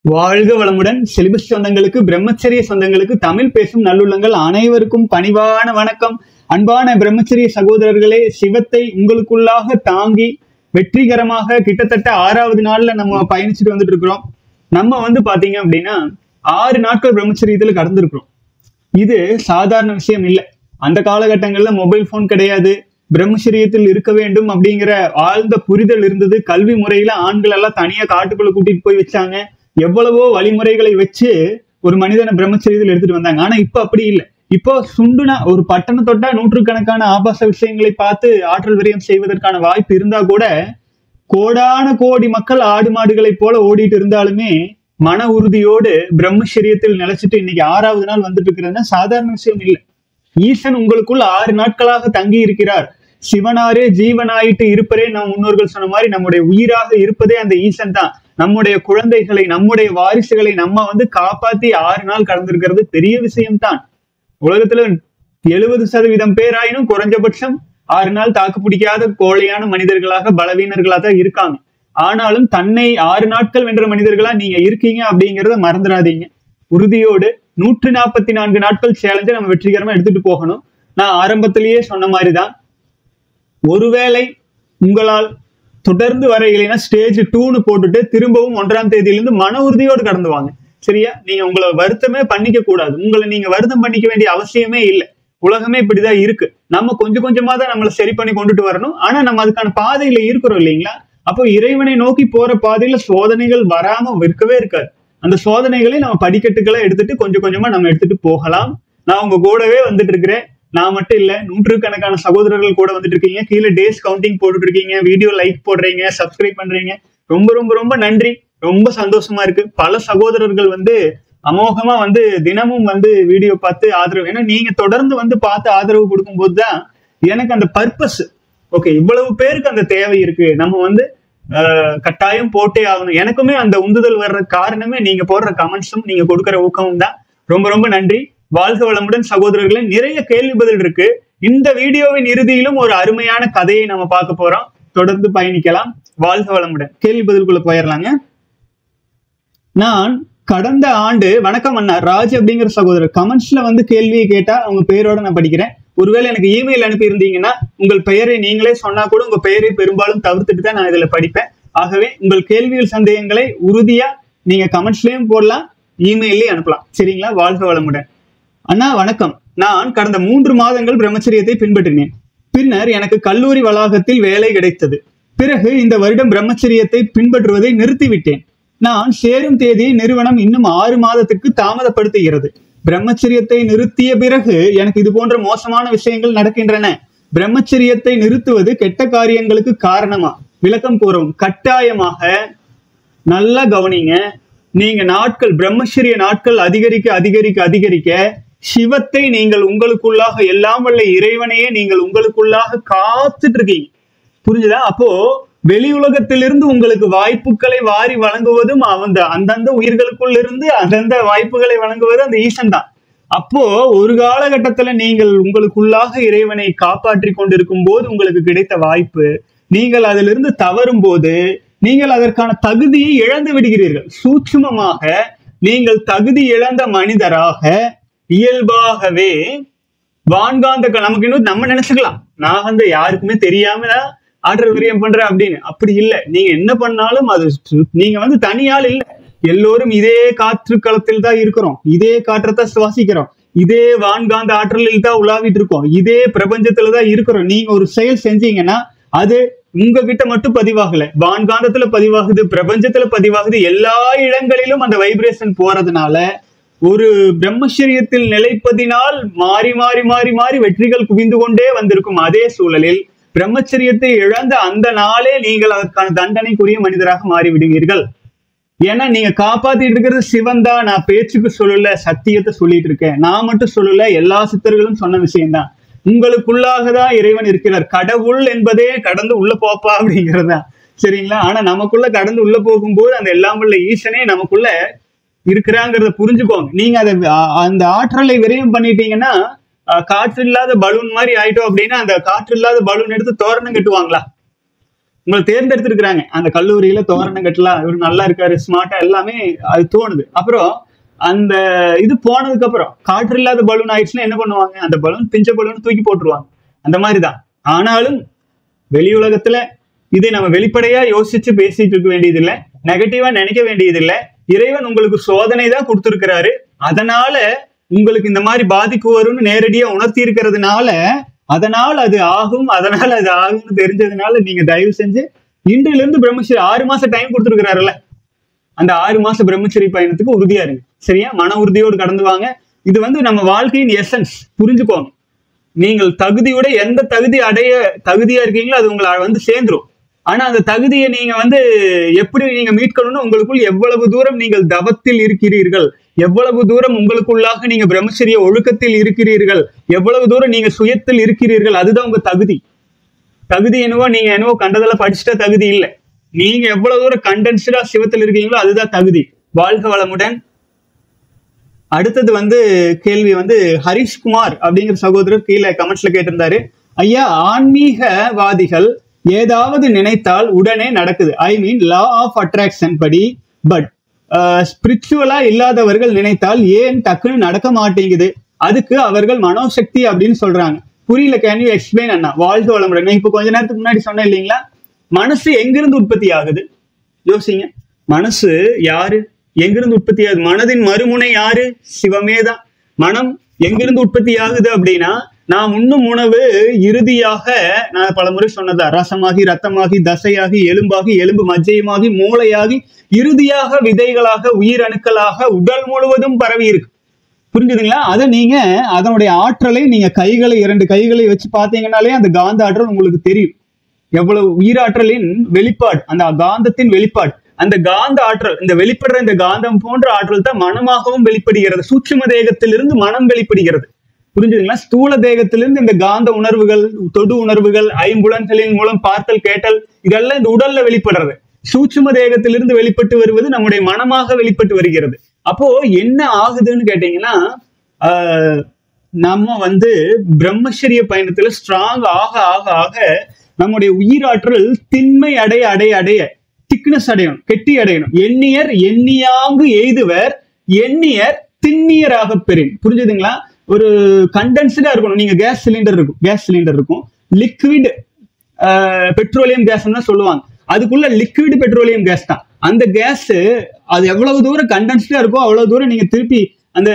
வாழ்க வளமுடன் சிலிபஸ் சொந்தங்களுக்கு பிரம்மச்சரிய சொந்தங்களுக்கு தமிழ் பேசும் நல்லுள்ளங்கள் அனைவருக்கும் பணிவான வணக்கம் அன்பான பிரம்மச்சரிய சகோதரர்களே சிவத்தை உங்களுக்குள்ளாக தாங்கி வெற்றிகரமாக கிட்டத்தட்ட ஆறாவது நாள்ல நம்ம பயணிச்சுட்டு வந்துட்டு இருக்கிறோம் நம்ம வந்து பாத்தீங்க அப்படின்னா ஆறு நாட்கள் பிரம்மச்சரியத்துல கடந்திருக்கிறோம் இது சாதாரண விஷயம் இல்லை அந்த காலகட்டங்கள்ல மொபைல் போன் கிடையாது பிரம்மச்சரியத்தில் இருக்க வேண்டும் அப்படிங்கிற ஆழ்ந்த புரிதல் இருந்தது கல்வி முறையில ஆண்கள் எல்லாம் தனியா காட்டுக்குள்ள கூட்டிட்டு போய் வச்சாங்க எவ்வளவோ வழிமுறைகளை வச்சு ஒரு மனிதனை பிரம்மச்சரியத்தில் எடுத்துட்டு வந்தாங்க ஆனா இப்ப அப்படி இல்லை இப்போ சுண்டுனா ஒரு பட்டணம் தொட்டா நூற்றுக்கணக்கான ஆபாச விஷயங்களை பார்த்து ஆற்றல் விரயம் செய்வதற்கான வாய்ப்பு இருந்தா கூட கோடான கோடி மக்கள் ஆடு மாடுகளைப் போல ஓடிட்டு இருந்தாலுமே மன உறுதியோடு பிரம்மச்சரியத்தில் நிலைச்சிட்டு இன்னைக்கு ஆறாவது நாள் வந்துட்டு இருக்கிறதுனா சாதாரண விஷயம் இல்லை ஈசன் உங்களுக்குள் ஆறு நாட்களாக தங்கி இருக்கிறார் சிவனாரே ஜீவனாயிட்டு இருப்பரே நம் முன்னோர்கள் சொன்ன மாதிரி நம்முடைய உயிராக இருப்பதே அந்த ஈசன் தான் நம்முடைய குழந்தைகளை நம்முடைய வாரிசுகளை நம்ம வந்து காப்பாத்தி ஆறு நாள் கடந்திருக்கிறது பெரிய விஷயம்தான் உலகத்துல எழுபது சதவீதம் பேராயினும் குறைஞ்சபட்சம் ஆறு நாள் தாக்கு பிடிக்காத கோழையான மனிதர்களாக பலவீனர்களா தான் இருக்காங்க ஆனாலும் தன்னை ஆறு நாட்கள் வென்ற மனிதர்களா நீங்க இருக்கீங்க அப்படிங்கிறத மறந்துடாதீங்க உறுதியோடு நூற்றி நாற்பத்தி நான்கு நாட்கள் சேலஞ்சை நம்ம வெற்றிகரமா எடுத்துட்டு போகணும் நான் ஆரம்பத்திலேயே சொன்ன மாதிரிதான் ஒருவேளை உங்களால் தொடர்ந்து வரையிலைன்னா ஸ்டேஜ் டூன்னு போட்டுட்டு திரும்பவும் ஒன்றாம் தேதியிலிருந்து மன உறுதியோடு கடந்து வாங்க சரியா நீங்க உங்களை வருத்தமே பண்ணிக்க கூடாது உங்களை நீங்க வருத்தம் பண்ணிக்க வேண்டிய அவசியமே இல்லை உலகமே இப்படிதான் இருக்கு நம்ம கொஞ்சம் கொஞ்சமா தான் நம்மளை சரி பண்ணி கொண்டுட்டு வரணும் ஆனா நம்ம அதுக்கான பாதையில இருக்கிறோம் இல்லைங்களா அப்போ இறைவனை நோக்கி போற பாதையில சோதனைகள் வராம இருக்கவே இருக்காது அந்த சோதனைகளை நம்ம படிக்கட்டுகளை எடுத்துட்டு கொஞ்சம் கொஞ்சமா நம்ம எடுத்துட்டு போகலாம் நான் உங்க கூடவே வந்துட்டு இருக்கிறேன் நான் மட்டும் இல்ல நூற்றுக்கணக்கான சகோதரர்கள் கூட வந்துட்டு இருக்கீங்க கீழே டேஸ் கவுண்டிங் போட்டுட்டு இருக்கீங்க வீடியோ லைக் போடுறீங்க சப்ஸ்கிரைப் பண்றீங்க ரொம்ப ரொம்ப ரொம்ப நன்றி ரொம்ப சந்தோஷமா இருக்கு பல சகோதரர்கள் வந்து அமோகமா வந்து தினமும் வந்து வீடியோ பார்த்து ஆதரவு ஏன்னா நீங்க தொடர்ந்து வந்து பார்த்து ஆதரவு கொடுக்கும்போது தான் எனக்கு அந்த பர்பஸ் ஓகே இவ்வளவு பேருக்கு அந்த தேவை இருக்கு நம்ம வந்து ஆஹ், கட்டாயம் போட்டே ஆகணும் எனக்குமே அந்த உந்துதல் வர்ற காரணமே நீங்க போடுற கமெண்ட்ஸும் நீங்க கொடுக்குற ஊக்கமும் தான் ரொம்ப ரொம்ப நன்றி வாழ்க வளமுடன் சகோதரர்களே நிறைய கேள்வி பதில் இருக்கு இந்த வீடியோவின் இறுதியிலும் ஒரு அருமையான கதையை நம்ம பார்க்க போறோம் தொடர்ந்து பயணிக்கலாம் வாழ்க வளமுடன் கேள்வி பதிலுக்குள்ள போயிடலாங்க நான் கடந்த ஆண்டு வணக்கம் அண்ணா ராஜ் அப்படிங்கிற சகோதரர் கமெண்ட்ஸ்ல வந்து கேள்வியை கேட்டா அவங்க பெயரோட நான் படிக்கிறேன் ஒருவேளை எனக்கு இமெயில் அனுப்பி இருந்தீங்கன்னா உங்கள் பெயரை நீங்களே சொன்னா கூட உங்க பெயரை பெரும்பாலும் தவிர்த்துட்டு தான் நான் இதுல படிப்பேன் ஆகவே உங்கள் கேள்விகள் சந்தேகங்களை உறுதியா நீங்க கமெண்ட்ஸ்லயும் போடலாம் இமெயிலையும் அனுப்பலாம் சரிங்களா வாழ்க வளமுடன் அண்ணா வணக்கம் நான் கடந்த மூன்று மாதங்கள் பிரம்மச்சரியத்தை பின்பற்றினேன் பின்னர் எனக்கு கல்லூரி வளாகத்தில் வேலை கிடைத்தது பிறகு இந்த வருடம் பிரம்மச்சரியத்தை பின்பற்றுவதை நிறுத்திவிட்டேன் நான் சேரும் தேதியை நிறுவனம் இன்னும் ஆறு மாதத்துக்கு தாமதப்படுத்துகிறது பிரம்மச்சரியத்தை நிறுத்திய பிறகு எனக்கு இது போன்ற மோசமான விஷயங்கள் நடக்கின்றன பிரம்மச்சரியத்தை நிறுத்துவது கெட்ட காரியங்களுக்கு காரணமா விளக்கம் கூறவும் கட்டாயமாக நல்லா கவனிங்க நீங்க நாட்கள் பிரம்மச்சரிய நாட்கள் அதிகரிக்க அதிகரிக்க அதிகரிக்க சிவத்தை நீங்கள் உங்களுக்குள்ளாக எல்லாம் வல்ல இறைவனையே நீங்கள் உங்களுக்குள்ளாக காத்துட்டு இருக்கீங்க புரிஞ்சுதா அப்போ வெளி உலகத்திலிருந்து உங்களுக்கு வாய்ப்புகளை வாரி வழங்குவதும் அந்த அந்தந்த உயிர்களுக்குள் இருந்து அந்தந்த வாய்ப்புகளை வழங்குவது அந்த ஈசன் தான் அப்போ ஒரு காலகட்டத்துல நீங்கள் உங்களுக்குள்ளாக இறைவனை காப்பாற்றி கொண்டிருக்கும் போது உங்களுக்கு கிடைத்த வாய்ப்பு நீங்கள் அதிலிருந்து தவறும் போது நீங்கள் அதற்கான தகுதியை இழந்து விடுகிறீர்கள் சூட்சுமமாக நீங்கள் தகுதி இழந்த மனிதராக இயல்பாகவே வான்காந்த க- நமக்கு இன்னும் நம்ம நினைச்சுக்கலாம் நான் வந்து யாருக்குமே தெரியாம தான் ஆற்றல் விரயம் பண்றேன் அப்படின்னு அப்படி இல்லை நீங்க என்ன பண்ணாலும் அது சு- நீங்க வந்து தனியால் இல்லை எல்லோரும் இதே காற்று களத்தில் தான் இருக்கிறோம் இதே காற்றைத்தான் சுவாசிக்கிறோம் இதே வான்காந்த ஆற்றலில் தான் உலாவிட்டு இருக்கோம் இதே பிரபஞ்சத்துல தான் இருக்கிறோம் நீங்க ஒரு செயல் செஞ்சீங்கன்னா அது உங்ககிட்ட மட்டும் பதிவாகல வான்காந்தத்துல பதிவாகுது பிரபஞ்சத்துல பதிவாகுது எல்லா இடங்களிலும் அந்த வைப்ரேஷன் போறதுனால ஒரு பிரம்மச்சரியத்தில் நிலைப்பதினால் மாறி மாறி மாறி மாறி வெற்றிகள் குவிந்து கொண்டே வந்திருக்கும் அதே சூழலில் பிரம்மச்சரியத்தை இழந்த அந்த நாளே நீங்கள் அதற்கான தண்டனைக்குரிய மனிதராக மாறி விடுவீர்கள் ஏன்னா நீங்க காப்பாத்திட்டு இருக்கிறது சிவன் தான் நான் பேச்சுக்கு சொல்லல சத்தியத்தை சொல்லிட்டு இருக்கேன் நான் மட்டும் சொல்லல எல்லா சித்தர்களும் சொன்ன விஷயம்தான் உங்களுக்குள்ளாக தான் இறைவன் இருக்கிறார் கடவுள் என்பதே கடந்து உள்ள போப்பா அப்படிங்கிறது தான் சரிங்களா ஆனா நமக்குள்ள கடந்து உள்ள போகும்போது அந்த எல்லாம் உள்ள ஈசனே நமக்குள்ள இருக்கிறாங்கிறத புரிஞ்சுக்கோங்க நீங்க அதை அ- அந்த ஆற்றலை விரயம் பண்ணிட்டீங்கன்னா அஹ், காற்று இல்லாத பலூன் மாதிரி ஆயிட்டோம் அப்படின்னா அந்த காற்று இல்லாத பலூன் எடுத்து தோரணம் கட்டுவாங்களா உங்களை தேர்ந்தெடுத்திருக்கிறாங்க அந்த கல்லூரியில தோரணம் கட்டலாம் இவர் நல்லா இருக்காரு ஸ்மார்ட்டா எல்லாமே அது தோணுது அப்புறம் அந்த இது போனதுக்கு அப்புறம் காற்று இல்லாத பலூன் ஆயிடுச்சுன்னா என்ன பண்ணுவாங்க அந்த பலூன் பிஞ்ச பலூன் தூக்கி போட்டுருவாங்க அந்த மாதிரிதான் ஆனாலும் வெளி உலகத்துல இதை நம்ம வெளிப்படையா யோசிச்சு பேசிட்டு இருக்க வேண்டியதில்லை நெகட்டிவா நினைக்க வேண்டியதில்லை இறைவன் உங்களுக்கு சோதனை தான் கொடுத்திருக்கிறாரு அதனால உங்களுக்கு இந்த மாதிரி பாதிப்பு வரும்னு நேரடியா உணர்த்தி இருக்கிறதுனால அதனால் அது ஆகும் அதனால அது ஆகும்னு தெரிஞ்சதுனால நீங்க தயவு செஞ்சு இன்றிலிருந்து இருந்து பிரம்மச்சரி ஆறு மாசம் டைம் கொடுத்துருக்கிறாருல்ல அந்த ஆறு மாச பிரம்மச்சரி பயணத்துக்கு உறுதியா இருங்க சரியா மன உறுதியோடு கடந்து வாங்க இது வந்து நம்ம வாழ்க்கையின் எசன்ஸ் புரிஞ்சுக்கோங்க நீங்கள் தகுதியோட எந்த தகுதி அடைய தகுதியா இருக்கீங்களோ அது உங்களை வந்து சேர்ந்துரும் ஆனா அந்த தகுதியை நீங்க வந்து எப்படி நீங்க மீட்கணும்னு உங்களுக்குள் எவ்வளவு தூரம் நீங்கள் தவத்தில் இருக்கிறீர்கள் எவ்வளவு தூரம் உங்களுக்குள்ளாக நீங்க பிரம்மச்சரிய ஒழுக்கத்தில் இருக்கிறீர்கள் எவ்வளவு தூரம் நீங்க சுயத்தில் இருக்கிறீர்கள் அதுதான் உங்க தகுதி தகுதி என்னவோ நீங்க என்னவோ கண்டதெல்லாம் படிச்சுட்டா தகுதி இல்லை நீங்க எவ்வளவு தூரம் கண்டென்ஸ்டா சிவத்தில் இருக்கீங்களோ அதுதான் தகுதி வாழ்க வளமுடன் அடுத்தது வந்து கேள்வி வந்து ஹரிஷ்குமார் அப்படிங்கிற சகோதரர் கீழே கமெண்ட்ஸ்ல கேட்டிருந்தாரு ஐயா ஆன்மீகவாதிகள் ஏதாவது நினைத்தால் உடனே நடக்குது I mean law of attraction படி பட் ஸ்பிரிச்சுவலா இல்லாதவர்கள் நினைத்தால் ஏன் டக்குன்னு நடக்க மாட்டேங்குது அதுக்கு அவர்கள் மனோசக்தி அப்படின்னு சொல்றாங்க புரியல கேன் யூ எக்ஸ்பிளைன் அண்ணா வாழ்க வளமுடன் நான் இப்போ கொஞ்ச நேரத்துக்கு முன்னாடி சொன்னேன் இல்லைங்களா மனசு எங்கிருந்து உற்பத்தி ஆகுது யோசிங்க மனசு யாரு எங்கிருந்து உற்பத்தி ஆகுது மனதின் மறுமுனை யாரு சிவமே தான் மனம் எங்கிருந்து உற்பத்தி ஆகுது அப்படின்னா நாம் உண்ணும் உணவு இறுதியாக நான் பல முறை சொன்னதா ரசமாகி ரத்தமாகி தசையாகி எலும்பாகி எலும்பு மஜ்ஜையுமாகி மூளையாகி இறுதியாக விதைகளாக உயிரணுக்களாக உடல் முழுவதும் பரவி இருக்கு புரிஞ்சுதுங்களா அதை நீங்க அதனுடைய ஆற்றலை நீங்க கைகளை இரண்டு கைகளை வச்சு பார்த்தீங்கன்னாலே அந்த காந்த ஆற்றல் உங்களுக்கு தெரியும் எவ்வளவு உயிராற்றலின் வெளிப்பாடு அந்த காந்தத்தின் வெளிப்பாடு அந்த காந்த ஆற்றல் இந்த வெளிப்படுற இந்த காந்தம் போன்ற ஆற்றல் தான் மனமாகவும் வெளிப்படுகிறது சூட்சும தேகத்திலிருந்து மனம் வெளிப்படுகிறது புரிஞ்சுதுங்களா ஸ்தூல தேகத்திலிருந்து இந்த காந்த உணர்வுகள் தொடு உணர்வுகள் ஐம்புலன்களின் மூலம் பார்த்தல் கேட்டல் இதெல்லாம் இந்த உடல்ல வெளிப்படுறது சூட்சும தேகத்திலிருந்து வெளிப்பட்டு வருவது நம்முடைய மனமாக வெளிப்பட்டு வருகிறது அப்போ என்ன ஆகுதுன்னு கேட்டீங்கன்னா ஆஹ், நம்ம வந்து பிரம்மச்சரிய பயணத்துல ஸ்ட்ராங் ஆக ஆக ஆக நம்முடைய உயிராற்றல் திண்மை அடைய அடைய அடைய திக்னஸ் அடையணும் கெட்டி அடையணும் எண்ணியர் எண்ணியாங்கு எய்துவர் எண்ணியர் திண்ணியராக பெறின் புரிஞ்சுதுங்களா ஒரு கண்டென்ஸ்டா இருக்கணும் நீங்க கேஸ் சிலிண்டர் இருக்கும் கேஸ் சிலிண்டர் இருக்கும் லிக்விட் பெட்ரோலியம் கேஸ் தான் சொல்லுவாங்க அதுக்குள்ள லிக்விட் பெட்ரோலியம் கேஸ் தான் அந்த கேஸ் அது எவ்வளவு தூரம் கண்டென்ஸ்டா இருக்கோ அவ்வளவு தூரம் நீங்க திருப்பி அந்த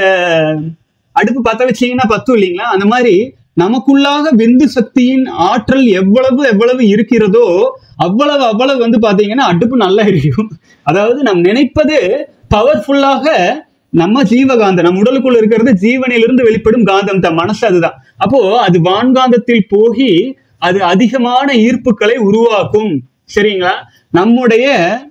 அடுப்பு பத்த வச்சீங்கன்னா பத்தும் இல்லைங்களா அந்த மாதிரி நமக்குள்ளாக விந்து சக்தியின் ஆற்றல் எவ்வளவு எவ்வளவு இருக்கிறதோ அவ்வளவு அவ்வளவு வந்து பாத்தீங்கன்னா அடுப்பு நல்லா எரியும் அதாவது நாம் நினைப்பது பவர்ஃபுல்லாக நம்ம ஜீவகாந்தம் நம்ம உடலுக்குள்ள இருக்கிறது ஜீவனிலிருந்து வெளிப்படும் காந்தம் தான் மனசு அதுதான் அப்போ அது வான்காந்தத்தில் போகி அது அதிகமான ஈர்ப்புகளை உருவாக்கும் சரிங்களா நம்முடைய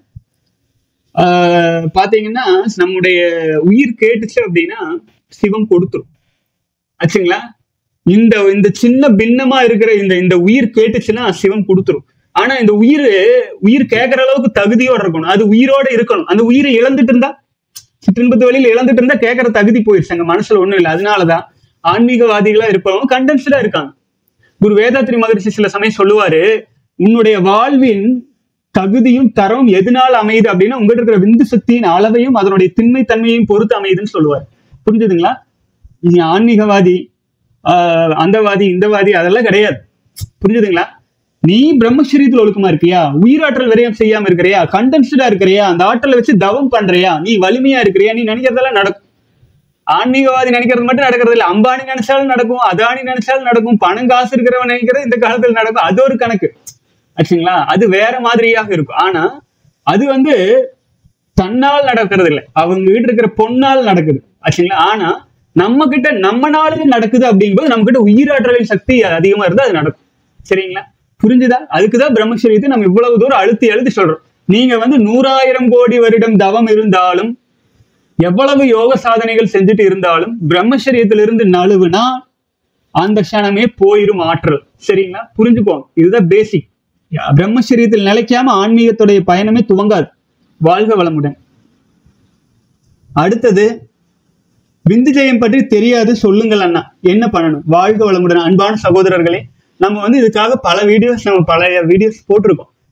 ஆஹ், பாத்தீங்கன்னா நம்முடைய உயிர் கேட்டுச்சு அப்படின்னா சிவம் கொடுத்துரும் ஆச்சுங்களா இந்த இந்த சின்ன பின்னமா இருக்கிற இந்த இந்த உயிர் கேட்டுச்சுன்னா சிவம் கொடுத்துரும் ஆனா இந்த உயிர் உயிர் கேட்கற அளவுக்கு தகுதியோட இருக்கணும் அது உயிரோட இருக்கணும் அந்த உயிரை இழந்துட்டு இருந்தா சிற்றின்பத்து வழியில் இழந்துட்டு இருந்தா கேட்கற தகுதி போயிடுச்சு அங்க மனசுல ஒண்ணும் இல்லை அதனாலதான் ஆன்மீகவாதிகளா இருப்பவங்க கண்டென்ஸ்டா இருக்காங்க குரு வேதாத்ரி மகரிஷி சில சமயம் சொல்லுவாரு உன்னுடைய வாழ்வின் தகுதியும் தரமும் எதனால அமையுது அப்படின்னா உங்ககிட்ட இருக்கிற விந்து சக்தியின் அளவையும் அதனுடைய திண்மை தன்மையையும் பொறுத்து அமையுதுன்னு சொல்லுவார் புரிஞ்சுதுங்களா நீ ஆன்மீகவாதி ஆஹ் அந்தவாதி இந்தவாதி அதெல்லாம் கிடையாது புரிஞ்சுதுங்களா நீ பிரம்மச்சரியத்தில் ஒழுக்கமா இருக்கியா உயிராற்றல் விரயம் செய்யாம இருக்கிறியா கண்டென்ஸ்டா இருக்கிறியா அந்த ஆற்றலை வச்சு தவம் பண்றியா நீ வலிமையா இருக்கிறியா நீ நினைக்கிறதெல்லாம் நடக்கும் ஆன்மீகவாதி நினைக்கிறது மட்டும் நடக்கிறது இல்ல அம்பானி நினைச்சாலும் நடக்கும் அதானி நினைச்சாலும் நடக்கும் பணம் காசு இருக்கிறவன் நினைக்கிறது இந்த காலத்துல நடக்கும் அது ஒரு கணக்கு ஆச்சுங்களா அது வேற மாதிரியாக இருக்கும் ஆனா அது வந்து தன்னால் நடக்கிறது இல்லை அவங்க கிட்ட இருக்கிற பொன்னால் நடக்குது ஆச்சுங்களா ஆனா நம்ம கிட்ட நம்மனாலே நடக்குது அப்படிங்கும்போது நம்ம கிட்ட உயிராற்றலின் சக்தி அதிகமா இருந்தா அது நடக்கும் சரிங்களா புரிஞ்சுதா அதுக்குதான் பிரம்மச்சரியத்தை நம்ம இவ்வளவு தூரம் அழுத்தி அழுத்தி சொல்றோம் நீங்க வந்து நூறாயிரம் கோடி வருடம் தவம் இருந்தாலும் எவ்வளவு யோக சாதனைகள் செஞ்சுட்டு இருந்தாலும் பிரம்மச்சரியத்திலிருந்து நழுவுனா அந்த க்ஷணமே போயிரும் ஆற்றல் சரிங்களா புரிஞ்சுக்கோங்க இதுதான் பேசிக் பிரம்மச்சரியத்தில் நிலைக்காம ஆன்மீகத்துடைய பயணமே துவங்காது வாழ்க வளமுடன் அடுத்தது விந்து ஜெயம் பற்றி தெரியாது சொல்லுங்கள் அண்ணா என்ன பண்ணணும் வாழ்க வளமுடன் அன்பான சகோதரர்களே நம்ம வந்து இதுக்காக பல வீடியோஸ் நம்ம பழைய வீடியோஸ் போட்டிருக்கோம்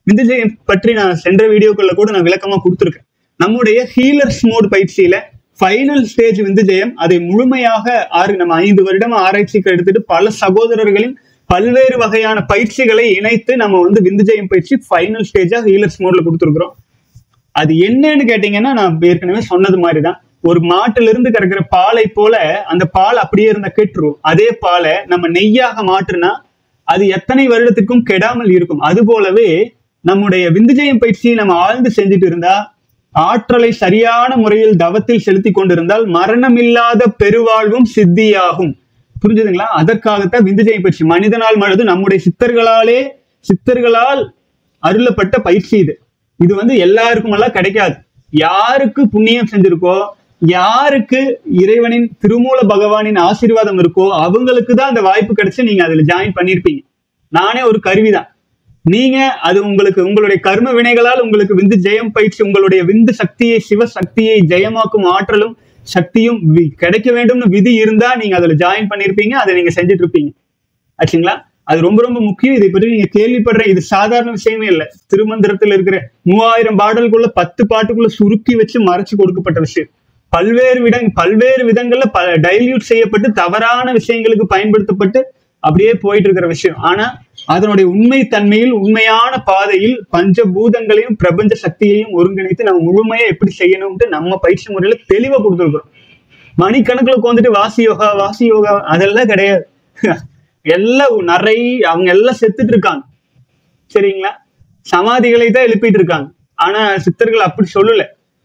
விந்துஜயம் பற்றி நான் சென்ற வீடியோக்குள்ள கூட நான் விளக்கமா கொடுத்துருக்கேன் நம்முடைய ஹீலர்ஸ் மோட் பயிற்சியில ஃபைனல் ஸ்டேஜ் விந்துஜயம் அதை முழுமையாக ஆறு நம்ம ஐந்து வருடம் ஆராய்ச்சிக்கு எடுத்துட்டு பல சகோதரர்களின் பல்வேறு வகையான பயிற்சிகளை இணைத்து நம்ம வந்து விந்துஜயம் பயிற்சி ஃபைனல் ஸ்டேஜா ஹீலர்ஸ் மோட்ல கொடுத்துருக்குறோம் அது என்னன்னு கேட்டீங்கன்னா நான் ஏற்கனவே சொன்னது மாதிரிதான் ஒரு மாட்டுல இருந்து கறக்கிற பாலை போல அந்த பால் அப்படியே இருந்த கெட்டுரும் அதே பாலை நம்ம நெய்யாக மாற்றுனா அது எத்தனை வருடத்திற்கும் கெடாமல் இருக்கும் அது போலவே நம்முடைய விந்துஜயம் பயிற்சியை நம்ம ஆழ்ந்து செஞ்சுட்டு இருந்தா ஆற்றலை சரியான முறையில் தவத்தில் செலுத்தி கொண்டிருந்தால் மரணமில்லாத பெருவாழ்வும் சித்தியாகும் புரிஞ்சுதுங்களா அதற்காகத்தான் விந்துஜயம் பயிற்சி மனிதனால் மனது நம்முடைய சித்தர்களாலே சித்தர்களால் அருளப்பட்ட பயிற்சி இது இது வந்து எல்லாருக்கும் எல்லாம் கிடைக்காது யாருக்கு புண்ணியம் செஞ்சிருக்கோ யாருக்கு இறைவனின் திருமூல பகவானின் ஆசீர்வாதம் இருக்கோ அவங்களுக்கு தான் அந்த வாய்ப்பு கிடைச்சு நீங்க அதுல ஜாயின் பண்ணிருப்பீங்க நானே ஒரு கருவிதான் நீங்க அது உங்களுக்கு உங்களுடைய கர்ம வினைகளால் உங்களுக்கு விந்து ஜெயம் பயிற்சி உங்களுடைய விந்து சக்தியை சிவ சக்தியை ஜெயமாக்கும் ஆற்றலும் சக்தியும் வி- கிடைக்க வேண்டும்னு விதி இருந்தா நீங்க அதுல ஜாயின் பண்ணிருப்பீங்க அதை நீங்க செஞ்சுட்டு இருப்பீங்க ஆச்சுங்களா அது ரொம்ப ரொம்ப முக்கியம் இதை பற்றி நீங்க கேள்விப்படுற இது சாதாரண விஷயமே இல்லை திருமந்திரத்தில் இருக்கிற மூவாயிரம் பாடலுக்குள்ள பத்து பாட்டுக்குள்ள சுருக்கி வச்சு மறைச்சு கொடுக்கப்பட்ட விஷயம் பல்வேறு விட பல்வேறு விதங்கள்ல பல டைல்யூட் செய்யப்பட்டு தவறான விஷயங்களுக்கு பயன்படுத்தப்பட்டு அப்படியே போயிட்டு இருக்கிற விஷயம் ஆனா அதனுடைய உண்மை தன்மையில் உண்மையான பாதையில் பஞ்சபூதங்களையும் பிரபஞ்ச சக்தியையும் ஒருங்கிணைத்து நம்ம முழுமையா எப்படி செய்யணும்ட்டு நம்ம பயிற்சி முறையில தெளிவா கொடுத்துருக்குறோம் மணிக்கணக்குல உட்காந்துட்டு வாசி யோகா வாசி யோகா அதெல்லாம் கிடையாது எல்லாம் நிறைய அவங்க எல்லாம் செத்துட்டு இருக்காங்க சரிங்களா சமாதிகளை தான் எழுப்பிட்டு இருக்காங்க ஆனா சித்தர்கள் அப்படி சொல்லல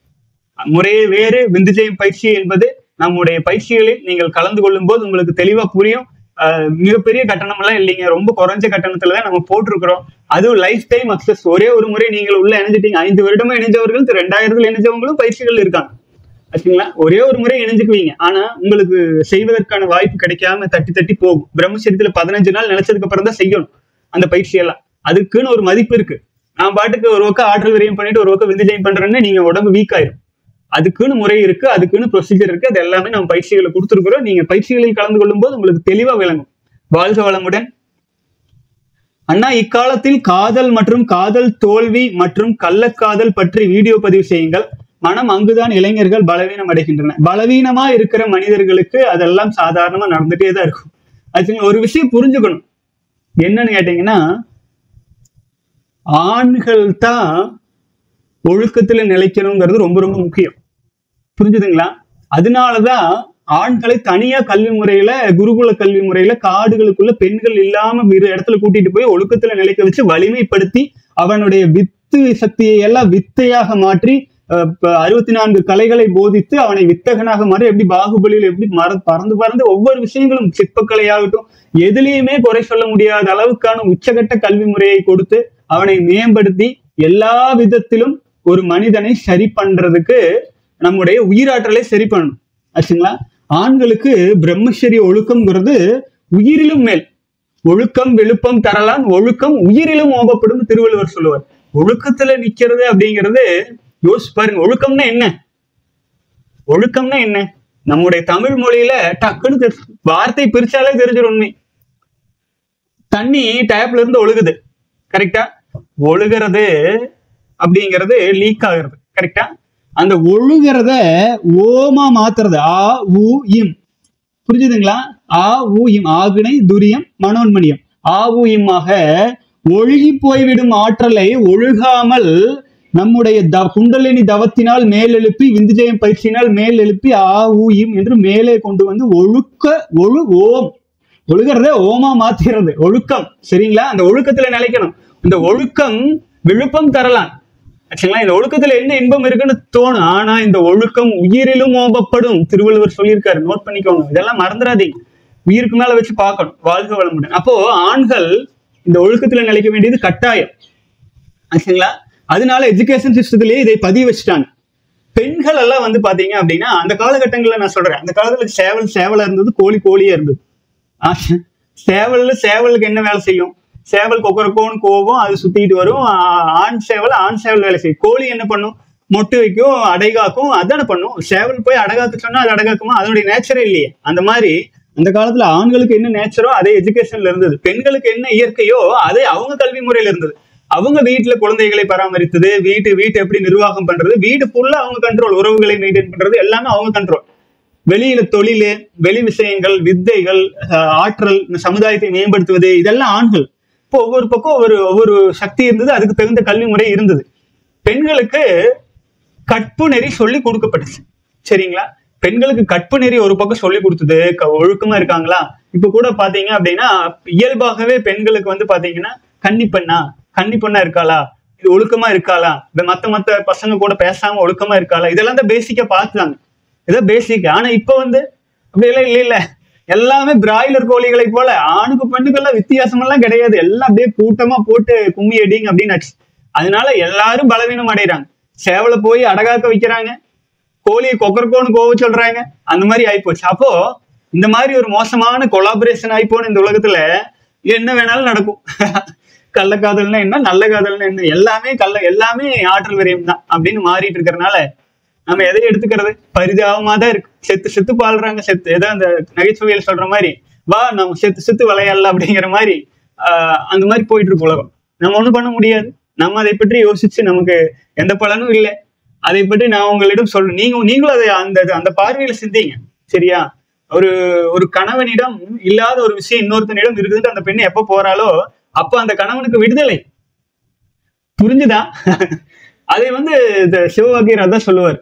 முறையே வேறு விந்துஜயம் பயிற்சி என்பது நம்முடைய பயிற்சிகளில் நீங்கள் கலந்து கொள்ளும் போது உங்களுக்கு தெளிவா புரியும் ஆஹ் மிகப்பெரிய கட்டணம் எல்லாம் இல்லைங்க ரொம்ப குறைஞ்ச கட்டணத்துல தான் நம்ம போட்டிருக்கிறோம் அதுவும் லைஃப் டைம் அக்சஸ் ஒரே ஒரு முறை நீங்கள் உள்ள இணைஞ்சிட்டீங்க ஐந்து வருடமா இணைஞ்சவர்கள் ரெண்டாயிரத்துல இணைஞ்சவங்களும் பயிற்சிகள் இருக்காங்க ஆச்சுங்களா ஒரே ஒரு முறை இணைஞ்சுக்குவீங்க ஆனா உங்களுக்கு செய்வதற்கான வாய்ப்பு கிடைக்காம தட்டி தட்டி போகும் பிரம்மச்சரியத்துல பதினஞ்சு நாள் நினைச்சதுக்கு அப்புறம் தான் செய்யணும் அந்த பயிற்சி எல்லாம் அதுக்குன்னு ஒரு மதிப்பு இருக்கு நான் பாட்டுக்கு ஒரு பக்கம் ஆற்றல் விரயம் பண்ணிட்டு ஒரு பக்கம் விந்துஜயம் பண்றேன்னு நீங்க உடம்பு வீக் ஆயிரும் அதுக்குன்னு முறை இருக்கு அதுக்குன்னு ப்ரொசீஜர் இருக்கு அது எல்லாமே நம்ம பயிற்சிகளை கொடுத்துருக்குறோம் நீங்க பயிற்சிகளில் கலந்து கொள்ளும் போது உங்களுக்கு தெளிவா விளங்கும் வாழ்க வளமுடன் அண்ணா இக்காலத்தில் காதல் மற்றும் காதல் தோல்வி மற்றும் கள்ளக்காதல் பற்றி வீடியோ பதிவு செய்யுங்கள் மனம் அங்குதான் இளைஞர்கள் பலவீனம் அடைகின்றன பலவீனமா இருக்கிற மனிதர்களுக்கு அதெல்லாம் சாதாரணமா நடந்துட்டே தான் இருக்கும் ஆச்சுங்களா ஒரு விஷயம் புரிஞ்சுக்கணும் என்னன்னு கேட்டீங்கன்னா ஆண்கள் தான் ஒழுக்கத்துல நிலைக்கணுங்கிறது ரொம்ப ரொம்ப முக்கியம் புரிஞ்சுதுங்களா அதனாலதான் ஆண்களை தனியா கல்வி முறையில குருகுல கல்வி முறையில காடுகளுக்குள்ள பெண்கள் இல்லாம வேறு இடத்துல கூட்டிட்டு போய் ஒழுக்கத்துல நிலைக்க வச்சு வலிமைப்படுத்தி அவனுடைய வித்து சக்தியை எல்லாம் வித்தையாக மாற்றி அஹ், ப- அறுபத்தி நான்கு கலைகளை போதித்து அவனை வித்தகனாக மாறி எப்படி பாகுபலியில் எப்படி மற பறந்து பறந்து ஒவ்வொரு விஷயங்களும் சிற்பக்கலையாகட்டும் எதுலேயுமே குறை சொல்ல முடியாத அளவுக்கான உச்சகட்ட கல்வி முறையை கொடுத்து அவனை மேம்படுத்தி எல்லா விதத்திலும் ஒரு மனிதனை சரி பண்றதுக்கு நம்முடைய உயிராற்றலை சரி பண்ணணும் ஆச்சுங்களா ஆண்களுக்கு பிரம்மச்சரிய ஒழுக்கம்ங்கிறது உயிரிலும் மேல் ஒழுக்கம் விழுப்பம் தரலாம் ஒழுக்கம் உயிரிலும் ஓம்பப்படும் திருவள்ளுவர் சொல்லுவார் ஒழுக்கத்துல நிக்கிறது அப்படிங்கிறது யோசிச்சு பாருங்க ஒழுக்கம்னா என்ன ஒழுக்கம்னா என்ன நம்முடைய தமிழ் மொழியில டக்குன்னு தெரி- வார்த்தை பிரிச்சாலே தெரிஞ்சிடும் உண்மை தண்ணி டேப்ல இருந்து ஒழுகுது கரெக்டா ஒழுகிறது அப்படிங்கிறது லீக் ஆகுறது கரெக்டா அந்த ஒழுகிறத ஓமா மாத்துறது ஆ உ இம் புரிஞ்சுதுங்களா ஆ உ இம் ஆகுனை துரியம் மனோன்மணியம் ஆ உ இம்மாக ஒழுகி போய்விடும் ஆற்றலை ஒழுகாமல் நம்முடைய த குண்டலினி தவத்தினால் மேலெழுப்பி விந்துஜயம் பயிற்சியினால் மேல் எழுப்பி ஆ உ இம் என்று மேலே கொண்டு வந்து ஒழுக்க ஒழு ஓம் ஒழுகிறத ஓமா மாத்துகிறது ஒழுக்கம் சரிங்களா அந்த ஒழுக்கத்துல நிலைக்கணும் இந்த ஒழுக்கம் விழுப்பம் தரலாம் ஆக்சுவலா இந்த ஒழுக்கத்துல என்ன இன்பம் இருக்குன்னு தோணும் ஆனா இந்த ஒழுக்கம் உயிரிலும் ஓம்பப்படும் திருவள்ளுவர் சொல்லியிருக்காரு நோட் பண்ணிக்கோங்க இதெல்லாம் மறந்துடாதீங்க உயிருக்கு மேல வச்சு பார்க்கணும் வாழ்க வளமுடன் அப்போ ஆண்கள் இந்த ஒழுக்கத்துல நிலைக்க வேண்டியது கட்டாயம் ஆச்சுங்களா அதனால எஜுகேஷன் சிஸ்டத்திலேயே இதை பதிவு வச்சுட்டாங்க பெண்கள் எல்லாம் வந்து பாத்தீங்க அப்படின்னா அந்த காலகட்டங்கள்ல நான் சொல்றேன் அந்த காலத்துல சேவல் சேவலா இருந்தது கோழி கோழியா இருந்தது ஆ- சேவல்ல சேவலுக்கு என்ன வேலை செய்யும் சேவல் கொக்கரக்கோன்னு கோவம் அது சுத்திட்டு வரும் ஆ- ஆண் சேவல் ஆண் சேவல் வேலை செய்யும் கோழி என்ன பண்ணும் மொட்டு வைக்கும் அடைகாக்கும் அதானே பண்ணும் சேவல் போய் அடகாக்க சொன்னா அது அடகாக்குமா அதனுடைய நேச்சரே இல்லையே அந்த மாதிரி அந்த காலத்துல ஆண்களுக்கு என்ன நேச்சரோ அதே எஜுகேஷன்ல இருந்தது பெண்களுக்கு என்ன இயற்கையோ அதே அவங்க கல்வி முறையில இருந்தது அவங்க வீட்டுல குழந்தைகளை பராமரித்தது வீட்டு வீட்டு எப்படி நிர்வாகம் பண்றது வீடு ஃபுல்லா அவங்க கண்ட்ரோல் உறவுகளை மெயின்டைன் பண்றது எல்லாமே அவங்க கண்ட்ரோல் வெளியில தொழில் வெளி விஷயங்கள் வித்தைகள் அஹ், ஆற்றல் இந்த சமுதாயத்தை மேம்படுத்துவது இதெல்லாம் ஆண்கள் இப்போ ஒவ்வொரு பக்கம் ஒவ்வொரு ஒவ்வொரு சக்தி இருந்தது அதுக்கு தகுந்த கல்வி முறை இருந்தது பெண்களுக்கு கற்பு நெறி சொல்லி கொடுக்கப்பட்டுச்சு சரிங்களா பெண்களுக்கு கற்பு நெறி ஒரு பக்கம் சொல்லி கொடுத்தது க- ஒழுக்கமா இருக்காங்களா இப்ப கூட பாத்தீங்க அப்படின்னா இயல்பாகவே பெண்களுக்கு வந்து பாத்தீங்கன்னா கன்னி பெண்ணா கன்னி பெண்ணா இருக்காளா இது ஒழுக்கமா இருக்காளா இந்த மத்த மத்த பசங்க கூட பேசாம ஒழுக்கமா இருக்காளா இதெல்லாம் தான் பேசிக்கா பார்த்தாங்க இதான் பேசிக் ஆனா இப்ப வந்து அப்படியெல்லாம் இல்ல இல்ல எல்லாமே பிராய்லர் கோழிகளை போல ஆணுக்கு பெண்ணுக்கெல்லாம் வித்தியாசம் எல்லாம் கிடையாது எல்லாம் அப்படியே கூட்டமா போட்டு கும்மி அடிங்க அப்படின்னு ஆச்சு. அதனால எல்லாரும் பலவீனம் அடைறாங்க சேவலை போய் அடகாக்க வைக்கிறாங்க கோழியை கொக்கரக்கோன்னு கோவ சொல்றாங்க அந்த மாதிரி ஆயிப்போச்சு அப்போ இந்த மாதிரி ஒரு மோசமான கொலாபரேஷன் ஆயிப்போன இந்த உலகத்துல என்ன வேணாலும் நடக்கும் கள்ள காதல்னா என்ன நல்ல காதல்னா என்ன எல்லாமே கள்ள எல்லாமே ஆற்றல் விரயம் தான் அப்படின்னு மாறிட்டு இருக்கறனால நம்ம எதை எடுத்துக்கிறது பரிதாபமா தான் இருக்கு செத்து செத்து பாடுறாங்க செத்து ஏதோ அந்த நகைச்சுவையில் சொல்ற மாதிரி வா நம்ம செத்து செத்து விளையாடலாம் அப்படிங்கிற மாதிரி ஆஹ் அந்த மாதிரி போயிட்டு இருக்கு உலகம் நம்ம ஒண்ணும் பண்ண முடியாது நம்ம அதை பற்றி யோசிச்சு நமக்கு எந்த பலனும் இல்லை அதை பற்றி நான் உங்களிடம் சொல்றேன் நீங்க நீங்களும் அதை அந்த அந்த பார்வையில சிந்திங்க சரியா ஒரு ஒரு கணவனிடம் இல்லாத ஒரு விஷயம் இன்னொருத்தனிடம் இருக்குதுன்னு அந்த பெண்ணு எப்ப போறாளோ அப்ப அந்த கணவனுக்கு விடுதலை புரிஞ்சுதா அதை வந்து இந்த சிவவாக்கியர் அதான் சொல்லுவார்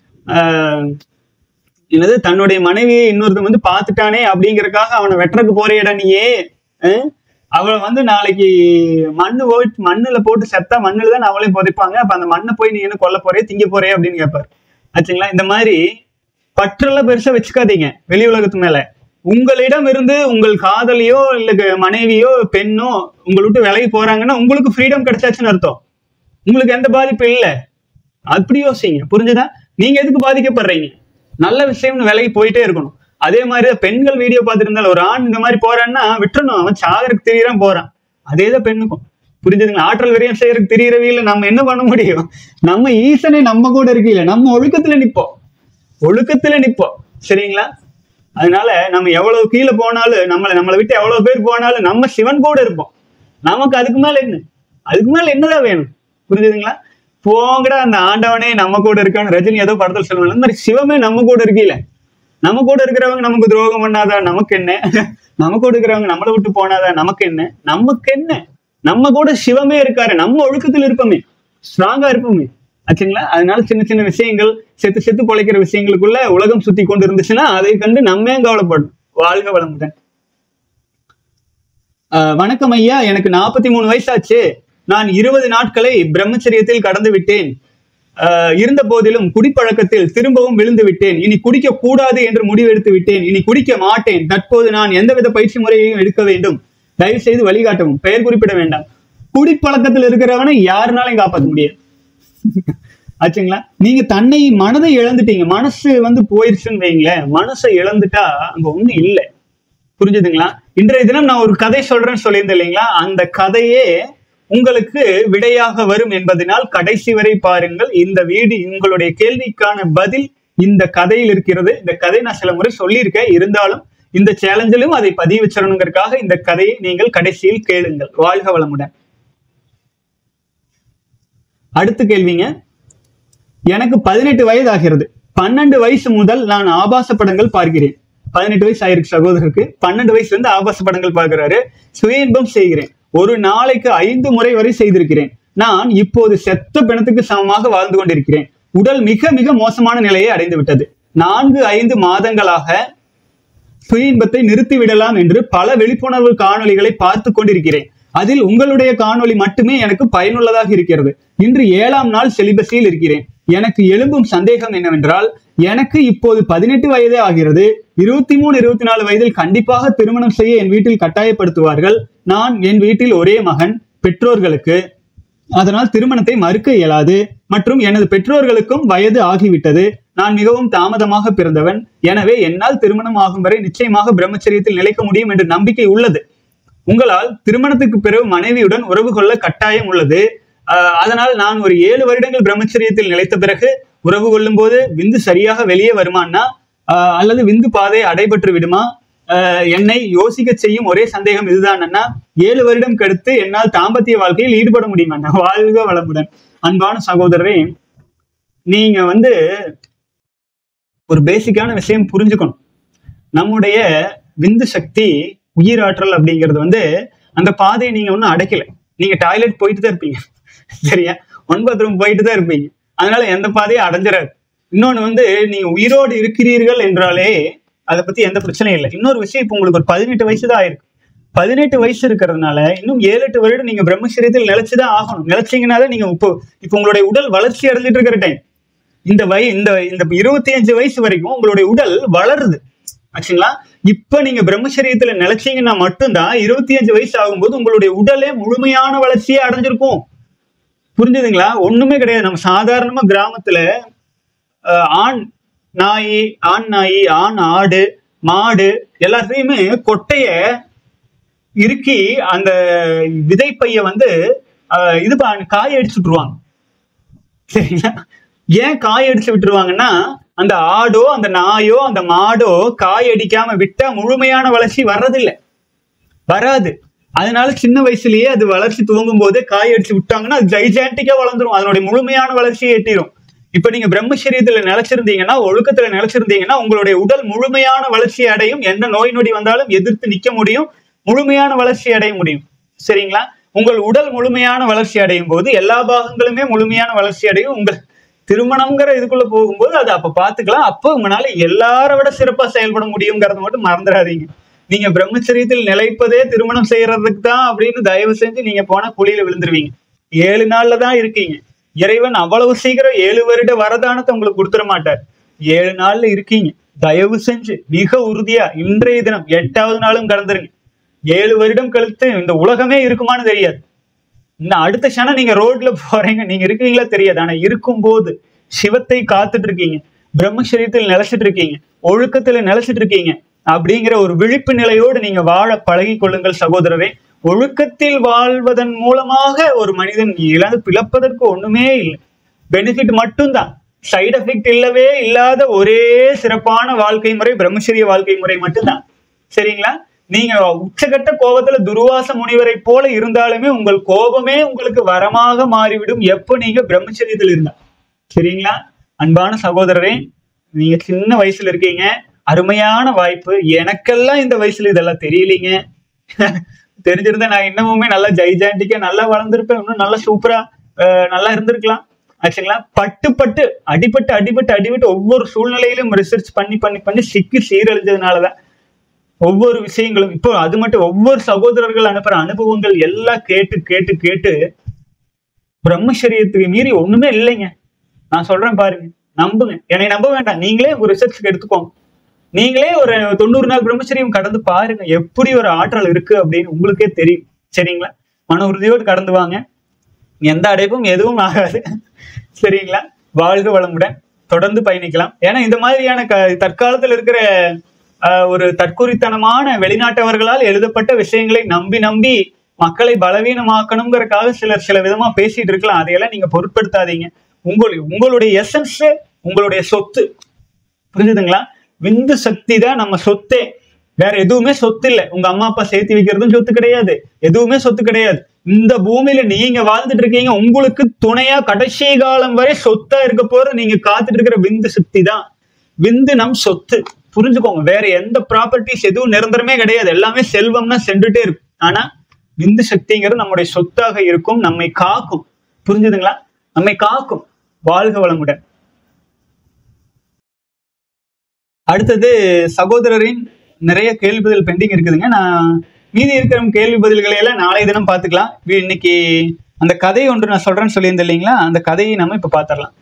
ஆஹ் என்னது தன்னுடைய மனைவியை இன்னொருத்தன் வந்து பார்த்துட்டானே அப்படிங்கறதுக்காக அவனை வெட்டுறக்கு போறியடா நீயே அஹ்? அவளை வந்து நாளைக்கு மண்ணு போய் மண்ணுல போட்டு செத்தா மண்ணுல தான் அவளையும் புதைப்பாங்க அப்ப அந்த மண்ணை போய் நீ என்ன கொல்ல போறே திங்க போறே அப்படின்னு கேட்பாரு ஆச்சுங்களா இந்த மாதிரி பற்றெல்லாம் பெருசா வச்சுக்காதீங்க வெளி உலகத்து மேல உங்களிடம் இருந்து உங்கள் காதலியோ இல்ல க- மனைவியோ பெண்ணோ உங்களை விட்டு விலகி போறாங்கன்னா உங்களுக்கு ஃப்ரீடம் கிடைச்சாச்சுன்னு அர்த்தம் உங்களுக்கு எந்த பாதிப்பும் இல்ல அப்படி யோசிங்க புரிஞ்சுதா நீங்க எதுக்கு பாதிக்கப்படுறீங்க நல்ல விஷயம்னு விலகி போயிட்டே இருக்கணும் அதே மாதிரி தான் பெண்கள் வீடியோ பார்த்துட்டு ஒரு ஆண் இந்த மாதிரி போறான்னா விட்டுறணும் அவன் சாகருக்கு தெரியறான் போறான் அதே தான் பெண்ணுக்கும் புரிஞ்சுதுங்களா ஆற்றல் விரயம் செய்யறதுக்கு தெரியறவில்ல நம்ம என்ன பண்ண முடியும் நம்ம ஈசனே நம்ம கூட இருக்கீல நம்ம ஒழுக்கத்துல நிப்போம் ஒழுக்கத்துல நிப்போம் சரிங்களா அதனால நம்ம எவ்வளவு கீழே போனாலும் நம்மளை நம்மளை விட்டு எவ்வளவு பேர் போனாலும் நம்ம சிவன் கூட இருப்போம் நமக்கு அதுக்கு மேல என்ன அதுக்கு மேல என்னதான் வேணும் புரிஞ்சுதுங்களா போங்கடா அந்த ஆண்டவனே நம்ம கூட இருக்கான்னு ரஜினி ஏதோ படத்துல சொல்லுவாங்க அந்த மாதிரி சிவமே நம்ம கூட இருக்கீல நம்ம கூட இருக்கிறவங்க நமக்கு துரோகம் பண்ணாதா நமக்கு என்ன நம்ம கூட இருக்கிறவங்க நம்மளை விட்டு போனாதா நமக்கு என்ன நமக்கு என்ன நம்ம கூட சிவமே இருக்காரு நம்ம ஒழுக்கத்தில் இருப்போமே ஸ்ட்ராங்கா இருப்போமே ஆச்சுங்களா அதனால சின்ன சின்ன விஷயங்கள் செத்து செத்து பொழைக்கிற விஷயங்களுக்குள்ள உலகம் சுத்தி கொண்டு இருந்துச்சுன்னா அதை கண்டு நம்ம ஏன் கவலைப்படும் வாழ்க வளமுடன் ஆஹ் வணக்கம் ஐயா எனக்கு நாற்பத்தி மூணு வயசாச்சு நான் இருபது நாட்களை பிரம்மச்சரியத்தில் கடந்து விட்டேன் ஆஹ் இருந்த போதிலும் குடிப்பழக்கத்தில் திரும்பவும் விழுந்து விட்டேன் இனி குடிக்க கூடாது என்று முடிவெடுத்து விட்டேன் இனி குடிக்க மாட்டேன் தற்போது நான் எந்தவித பயிற்சி முறையையும் எடுக்க வேண்டும் தயவு செய்து வழிகாட்டவும் பெயர் குறிப்பிட வேண்டாம் குடிப்பழக்கத்தில் இருக்கிறவனை யாருனாலையும் காப்பாற்ற முடியாது ஆச்சுங்களா நீங்க தன்னை மனதை இழந்துட்டீங்க மனசு வந்து போயிருச்சுன்னு வைங்களேன் மனசை இழந்துட்டா அங்க ஒண்ணும் இல்லை புரிஞ்சுதுங்களா இன்றைய தினம் நான் ஒரு கதை சொல்றேன்னு சொல்லியிருந்தேன் இல்லைங்களா அந்த கதையே உங்களுக்கு விடையாக வரும் என்பதனால் கடைசி வரை பாருங்கள் இந்த வீடு உங்களுடைய கேள்விக்கான பதில் இந்த கதையில் இருக்கிறது இந்த கதை நான் சில முறை சொல்லியிருக்கேன் இருந்தாலும் இந்த சேலஞ்சிலும் அதை பதிவு வச்சிடணுங்கிறதுக்காக இந்த கதையை நீங்கள் கடைசியில் கேளுங்கள் வாழ்க வளமுடன் அடுத்த கேள்விங்க எனக்கு பதினெட்டு வயது ஆகிறது பன்னெண்டு வயசு முதல் நான் ஆபாச படங்கள் பார்க்கிறேன் பதினெட்டு வயசு ஆயிருக்கு சகோதரருக்கு பன்னெண்டு வயசுல இருந்து ஆபாச படங்கள் பார்க்கிறாரு சுய இன்பம் செய்கிறேன் ஒரு நாளைக்கு ஐந்து முறை வரை செய்திருக்கிறேன் நான் இப்போது செத்த பிணத்துக்கு சமமாக வாழ்ந்து கொண்டிருக்கிறேன் உடல் மிக மிக மோசமான நிலையை அடைந்து விட்டது நான்கு ஐந்து மாதங்களாக சுய இன்பத்தை நிறுத்தி விடலாம் என்று பல விழிப்புணர்வு காணொளிகளை பார்த்து கொண்டிருக்கிறேன் அதில் உங்களுடைய காணொளி மட்டுமே எனக்கு பயனுள்ளதாக இருக்கிறது இன்று ஏழாம் நாள் செலிபஸில் இருக்கிறேன் எனக்கு எழும்பும் சந்தேகம் என்னவென்றால் எனக்கு இப்போது பதினெட்டு வயதே ஆகிறது இருபத்தி மூணு இருபத்தி நாலு வயதில் கண்டிப்பாக திருமணம் செய்ய என் வீட்டில் கட்டாயப்படுத்துவார்கள் நான் என் வீட்டில் ஒரே மகன் பெற்றோர்களுக்கு அதனால் திருமணத்தை மறுக்க இயலாது மற்றும் எனது பெற்றோர்களுக்கும் வயது ஆகிவிட்டது நான் மிகவும் தாமதமாக பிறந்தவன் எனவே என்னால் திருமணம் ஆகும் வரை நிச்சயமாக பிரம்மச்சரியத்தில் நிலைக்க முடியும் என்ற நம்பிக்கை உள்ளது உங்களால் திருமணத்துக்கு பிறகு மனைவியுடன் உறவு கொள்ள கட்டாயம் உள்ளது ஆஹ் அதனால் நான் ஒரு ஏழு வருடங்கள் பிரம்மச்சரியத்தில் நிலைத்த பிறகு உறவு கொள்ளும் போது விந்து சரியாக வெளியே வருமானா ஆஹ் அல்லது விந்து பாதை அடைபட்டு விடுமா ஆஹ் என்னை யோசிக்க செய்யும் ஒரே சந்தேகம் இதுதான் ஏழு வருடம் கடுத்து என்னால் தாம்பத்திய வாழ்க்கையில் ஈடுபட முடியுமா அண்ணா வாழ்க வளமுடன் அன்பான சகோதரரே நீங்க வந்து ஒரு பேசிக்கான விஷயம் புரிஞ்சுக்கணும் நம்முடைய விந்து சக்தி உயிராற்றல் அப்படிங்கிறது வந்து அந்த பாதையை நீங்க ஒன்றும் அடைக்கல நீங்க டாய்லெட் போயிட்டு தான் இருப்பீங்க சரியா ஒன் பாத்ரூம் போயிட்டு தான் இருப்பீங்க அதனால எந்த பாதையும் அடைஞ்சிடாது இன்னொன்னு வந்து நீங்க உயிரோடு இருக்கிறீர்கள் என்றாலே அதை பத்தி எந்த பிரச்சனையும் இல்லை இன்னொரு விஷயம் இப்போ உங்களுக்கு ஒரு பதினெட்டு வயசு தான் ஆயிருக்கு பதினெட்டு வயசு இருக்கிறதுனால இன்னும் ஏழு எட்டு வருடம் நீங்க பிரம்மச்சரியத்தில் நிலைச்சுதான் ஆகணும் நிலைச்சீங்கன்னா தான் நீங்க இப்போ இப்போ உங்களுடைய உடல் வளர்ச்சி அடைஞ்சிட்டு இருக்கிற டைம் இந்த வய இந்த இந்த இருபத்தி அஞ்சு வயசு வரைக்கும் உங்களுடைய உடல் வளருது ஆச்சுங்களா இப்ப நீங்க பிரம்மச்சரியத்துல நிலைச்சீங்கன்னா மட்டும்தான் இருபத்தி அஞ்சு வயசு ஆகும்போது உங்களுடைய உடலே முழுமையான வளர்ச்சியே அடைஞ்சிருக்கும் புரிஞ்சுதுங்களா ஒண்ணுமே கிடையாது நம்ம சாதாரணமா கிராமத்துல அஹ், ஆண் நாய் ஆண் நாய் ஆண் ஆடு மாடு எல்லாத்தையுமே கொட்டைய இறுக்கி அந்த விதைப்பைய வந்து அஹ், இது ப- காய அடிச்சு விட்டுருவாங்க சரிங்களா ஏன் காய அடிச்சு விட்டுருவாங்கன்னா அந்த ஆடோ அந்த நாயோ அந்த மாடோ காய் அடிக்காம விட்டா முழுமையான வளர்ச்சி வர்றதில்லை வராது அதனால சின்ன வயசுலயே அது வளர்ச்சி துவங்கும் போதே காய் அடிச்சு விட்டாங்கன்னா அது ஜைஜாண்டிக்கா வளர்ந்துரும் அதனுடைய முழுமையான வளர்ச்சியை எட்டிரும் இப்ப நீங்க பிரம்மச்சரியத்துல நிலைச்சிருந்தீங்கன்னா ஒழுக்கத்துல நிலைச்சிருந்தீங்கன்னா உங்களுடைய உடல் முழுமையான வளர்ச்சி அடையும் எந்த நோய் நொடி வந்தாலும் எதிர்த்து நிக்க முடியும் முழுமையான வளர்ச்சி அடைய முடியும் சரிங்களா உங்கள் உடல் முழுமையான வளர்ச்சி அடையும் போது எல்லா பாகங்களுமே முழுமையான வளர்ச்சி அடையும் உங்கள் திருமணம்ங்கிற இதுக்குள்ள போகும்போது அது அப்ப பாத்துக்கலாம் அப்போ உங்களால எல்லார விட சிறப்பா செயல்பட முடியுங்கிறத மட்டும் மறந்துடாதீங்க நீங்க பிரம்மச்சரியத்தில் நிலைப்பதே திருமணம் செய்யறதுக்கு தான் அப்படின்னு தயவு செஞ்சு நீங்க போனா குழியில விழுந்துருவீங்க ஏழு நாள்ல தான் இருக்கீங்க இறைவன் அவ்வளவு சீக்கிரம் ஏழு வருட வரதானத்தை உங்களுக்கு கொடுத்துட மாட்டார் ஏழு நாள்ல இருக்கீங்க தயவு செஞ்சு மிக உறுதியா இன்றைய தினம் எட்டாவது நாளும் கடந்துருங்க ஏழு வருடம் கழித்து இந்த உலகமே இருக்குமான்னு தெரியாது இன்னும் அடுத்த க்ஷணம் நீங்க ரோட்ல போறீங்க நீங்க இருக்கீங்களா தெரியாது ஆனா இருக்கும்போது சிவத்தை காத்துட்டு இருக்கீங்க பிரம்மச்சரியத்தில் நிலைச்சிட்டு இருக்கீங்க ஒழுக்கத்துல நிலைச்சிட்டு இருக்கீங்க அப்படிங்கிற ஒரு விழிப்பு நிலையோடு நீங்க வாழ பழகி கொள்ளுங்கள் சகோதரரே ஒழுக்கத்தில் வாழ்வதன் மூலமாக ஒரு மனிதன் இழந்து பிளப்பதற்கு ஒண்ணுமே இல்லை பெனிஃபிட் மட்டும்தான் சைடு எஃபெக்ட் இல்லவே இல்லாத ஒரே சிறப்பான வாழ்க்கை முறை பிரம்மச்சரிய வாழ்க்கை முறை மட்டும்தான் சரிங்களா நீங்க உச்சகட்ட கோபத்துல துர்வாச முனிவரை போல இருந்தாலுமே உங்கள் கோபமே உங்களுக்கு வரமாக மாறிவிடும் எப்போ நீங்க பிரம்மச்சரியத்தில் இருந்தா சரிங்களா அன்பான சகோதரரே நீங்க சின்ன வயசுல இருக்கீங்க அருமையான வாய்ப்பு எனக்கெல்லாம் இந்த வயசுல இதெல்லாம் தெரியலீங்க தெரிஞ்சிருந்தா நான் இன்னமுமே நல்லா ஜைஜாண்டிக்கா நல்லா வளர்ந்துருப்பேன் இன்னும் நல்லா சூப்பரா அஹ், நல்லா இருந்திருக்கலாம் ஆச்சுங்களா பட்டு பட்டு அடிபட்டு அடிபட்டு அடிபட்டு ஒவ்வொரு சூழ்நிலையிலும் ரிசர்ச் பண்ணி பண்ணி பண்ணி சிக்கி சீரழிஞ்சதுனாலதான் ஒவ்வொரு விஷயங்களும் இப்போ அது மட்டும் ஒவ்வொரு சகோதரர்கள் அனுப்புற அனுபவங்கள் எல்லாம் கேட்டு கேட்டு கேட்டு பிரம்மச்சரியத்துக்கு மீறி ஒண்ணுமே இல்லைங்க நான் சொல்றேன் பாருங்க நம்புங்க என்னை நம்ப வேண்டாம் நீங்களே ஒரு ரிசர்ச்சுக்கு எடுத்துக்கோங்க நீங்களே ஒரு தொண்ணூறு நாள் பிரம்மச்சரியம் கடந்து பாருங்க எப்படி ஒரு ஆற்றல் இருக்கு அப்படின்னு உங்களுக்கே தெரியும் சரிங்களா மன உறுதியோடு கடந்து வாங்க எந்த அடைப்பும் எதுவும் ஆகாது சரிங்களா வாழ்க வளமுடன் தொடர்ந்து பயணிக்கலாம் ஏன்னா இந்த மாதிரியான க தற்காலத்தில் இருக்கிற ஆஹ், ஒரு தற்குறித்தனமான வெளிநாட்டவர்களால் எழுதப்பட்ட விஷயங்களை நம்பி நம்பி மக்களை பலவீனமாக்கணுங்கிறதுக்காக சிலர் சில விதமா பேசிட்டு இருக்கலாம் அதையெல்லாம் நீங்க பொருட்படுத்தாதீங்க உங்களுடைய உங்களுடைய எசன்ஸ் உங்களுடைய சொத்து புரிஞ்சுதுங்களா விந்து சக்தி தான் நம்ம சொத்தே வேற எதுவுமே சொத்து இல்ல உங்க அம்மா அப்பா சேர்த்து வைக்கிறதும் சொத்து கிடையாது எதுவுமே சொத்து கிடையாது இந்த பூமியில நீங்க வாழ்ந்துட்டு இருக்கீங்க உங்களுக்கு துணையா கடைசி காலம் வரை சொத்தா இருக்க போற நீங்க காத்துட்டு இருக்கிற விந்து சக்தி தான் விந்து நம் சொத்து புரிஞ்சுக்கோங்க வேற எந்த ப்ராப்பர்ட்டிஸ் எதுவும் நிரந்தரமே கிடையாது எல்லாமே செல்வம்னா சென்றுட்டே இருக்கும் ஆனா விந்து சக்திங்கிறது நம்முடைய சொத்தாக இருக்கும் நம்மை காக்கும் புரிஞ்சுதுங்களா நம்மை காக்கும் வாழ்க வளமுடன் அடுத்தது சகோதரரின் நிறைய கேள்வி பதில் பெண்டிங் இருக்குதுங்க நான் மீதி இருக்கிற கேள்வி பதில்களை எல்லாம் நாளைய தினம் பார்த்துக்கலாம் வி- இன்னைக்கு அந்த கதை ஒன்று நான் சொல்றேன்னு சொல்லியிருந்தேன் இல்லைங்களா அந்த கதையை நம்ம இப்ப பார்த்துடலாம்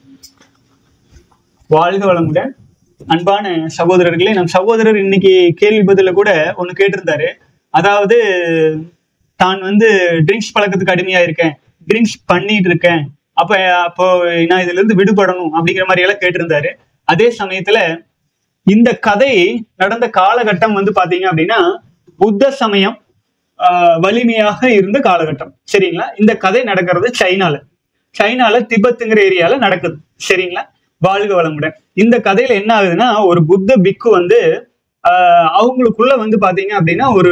வாழ்க வளமுடன் அன்பான சகோதரர்களே நம் சகோதரர் இன்னைக்கு கேள்வி பதில கூட ஒண்ணு கேட்டிருந்தாரு அதாவது தான் வந்து ட்ரிங்க்ஸ் பழக்கத்துக்கு அடிமையா இருக்கேன் ட்ரிங்க்ஸ் பண்ணிட்டு இருக்கேன் அப்ப அப்போ நான் இதுல இருந்து விடுபடணும் அப்படிங்கிற மாதிரி எல்லாம் கேட்டிருந்தாரு அதே சமயத்துல இந்த கதை நடந்த காலகட்டம் வந்து பாத்தீங்க அப்படின்னா புத்த சமயம் ஆஹ், வலிமையாக இருந்த காலகட்டம் சரிங்களா இந்த கதை நடக்கிறது சைனால சைனால திபெத்துங்கிற ஏரியால நடக்குது சரிங்களா வாழ்க வளமுடன் இந்த கதையில என்ன ஆகுதுன்னா ஒரு புத்த பிக்கு வந்து ஆஹ் அவங்களுக்குள்ள வந்து பாத்தீங்க அப்படின்னா ஒரு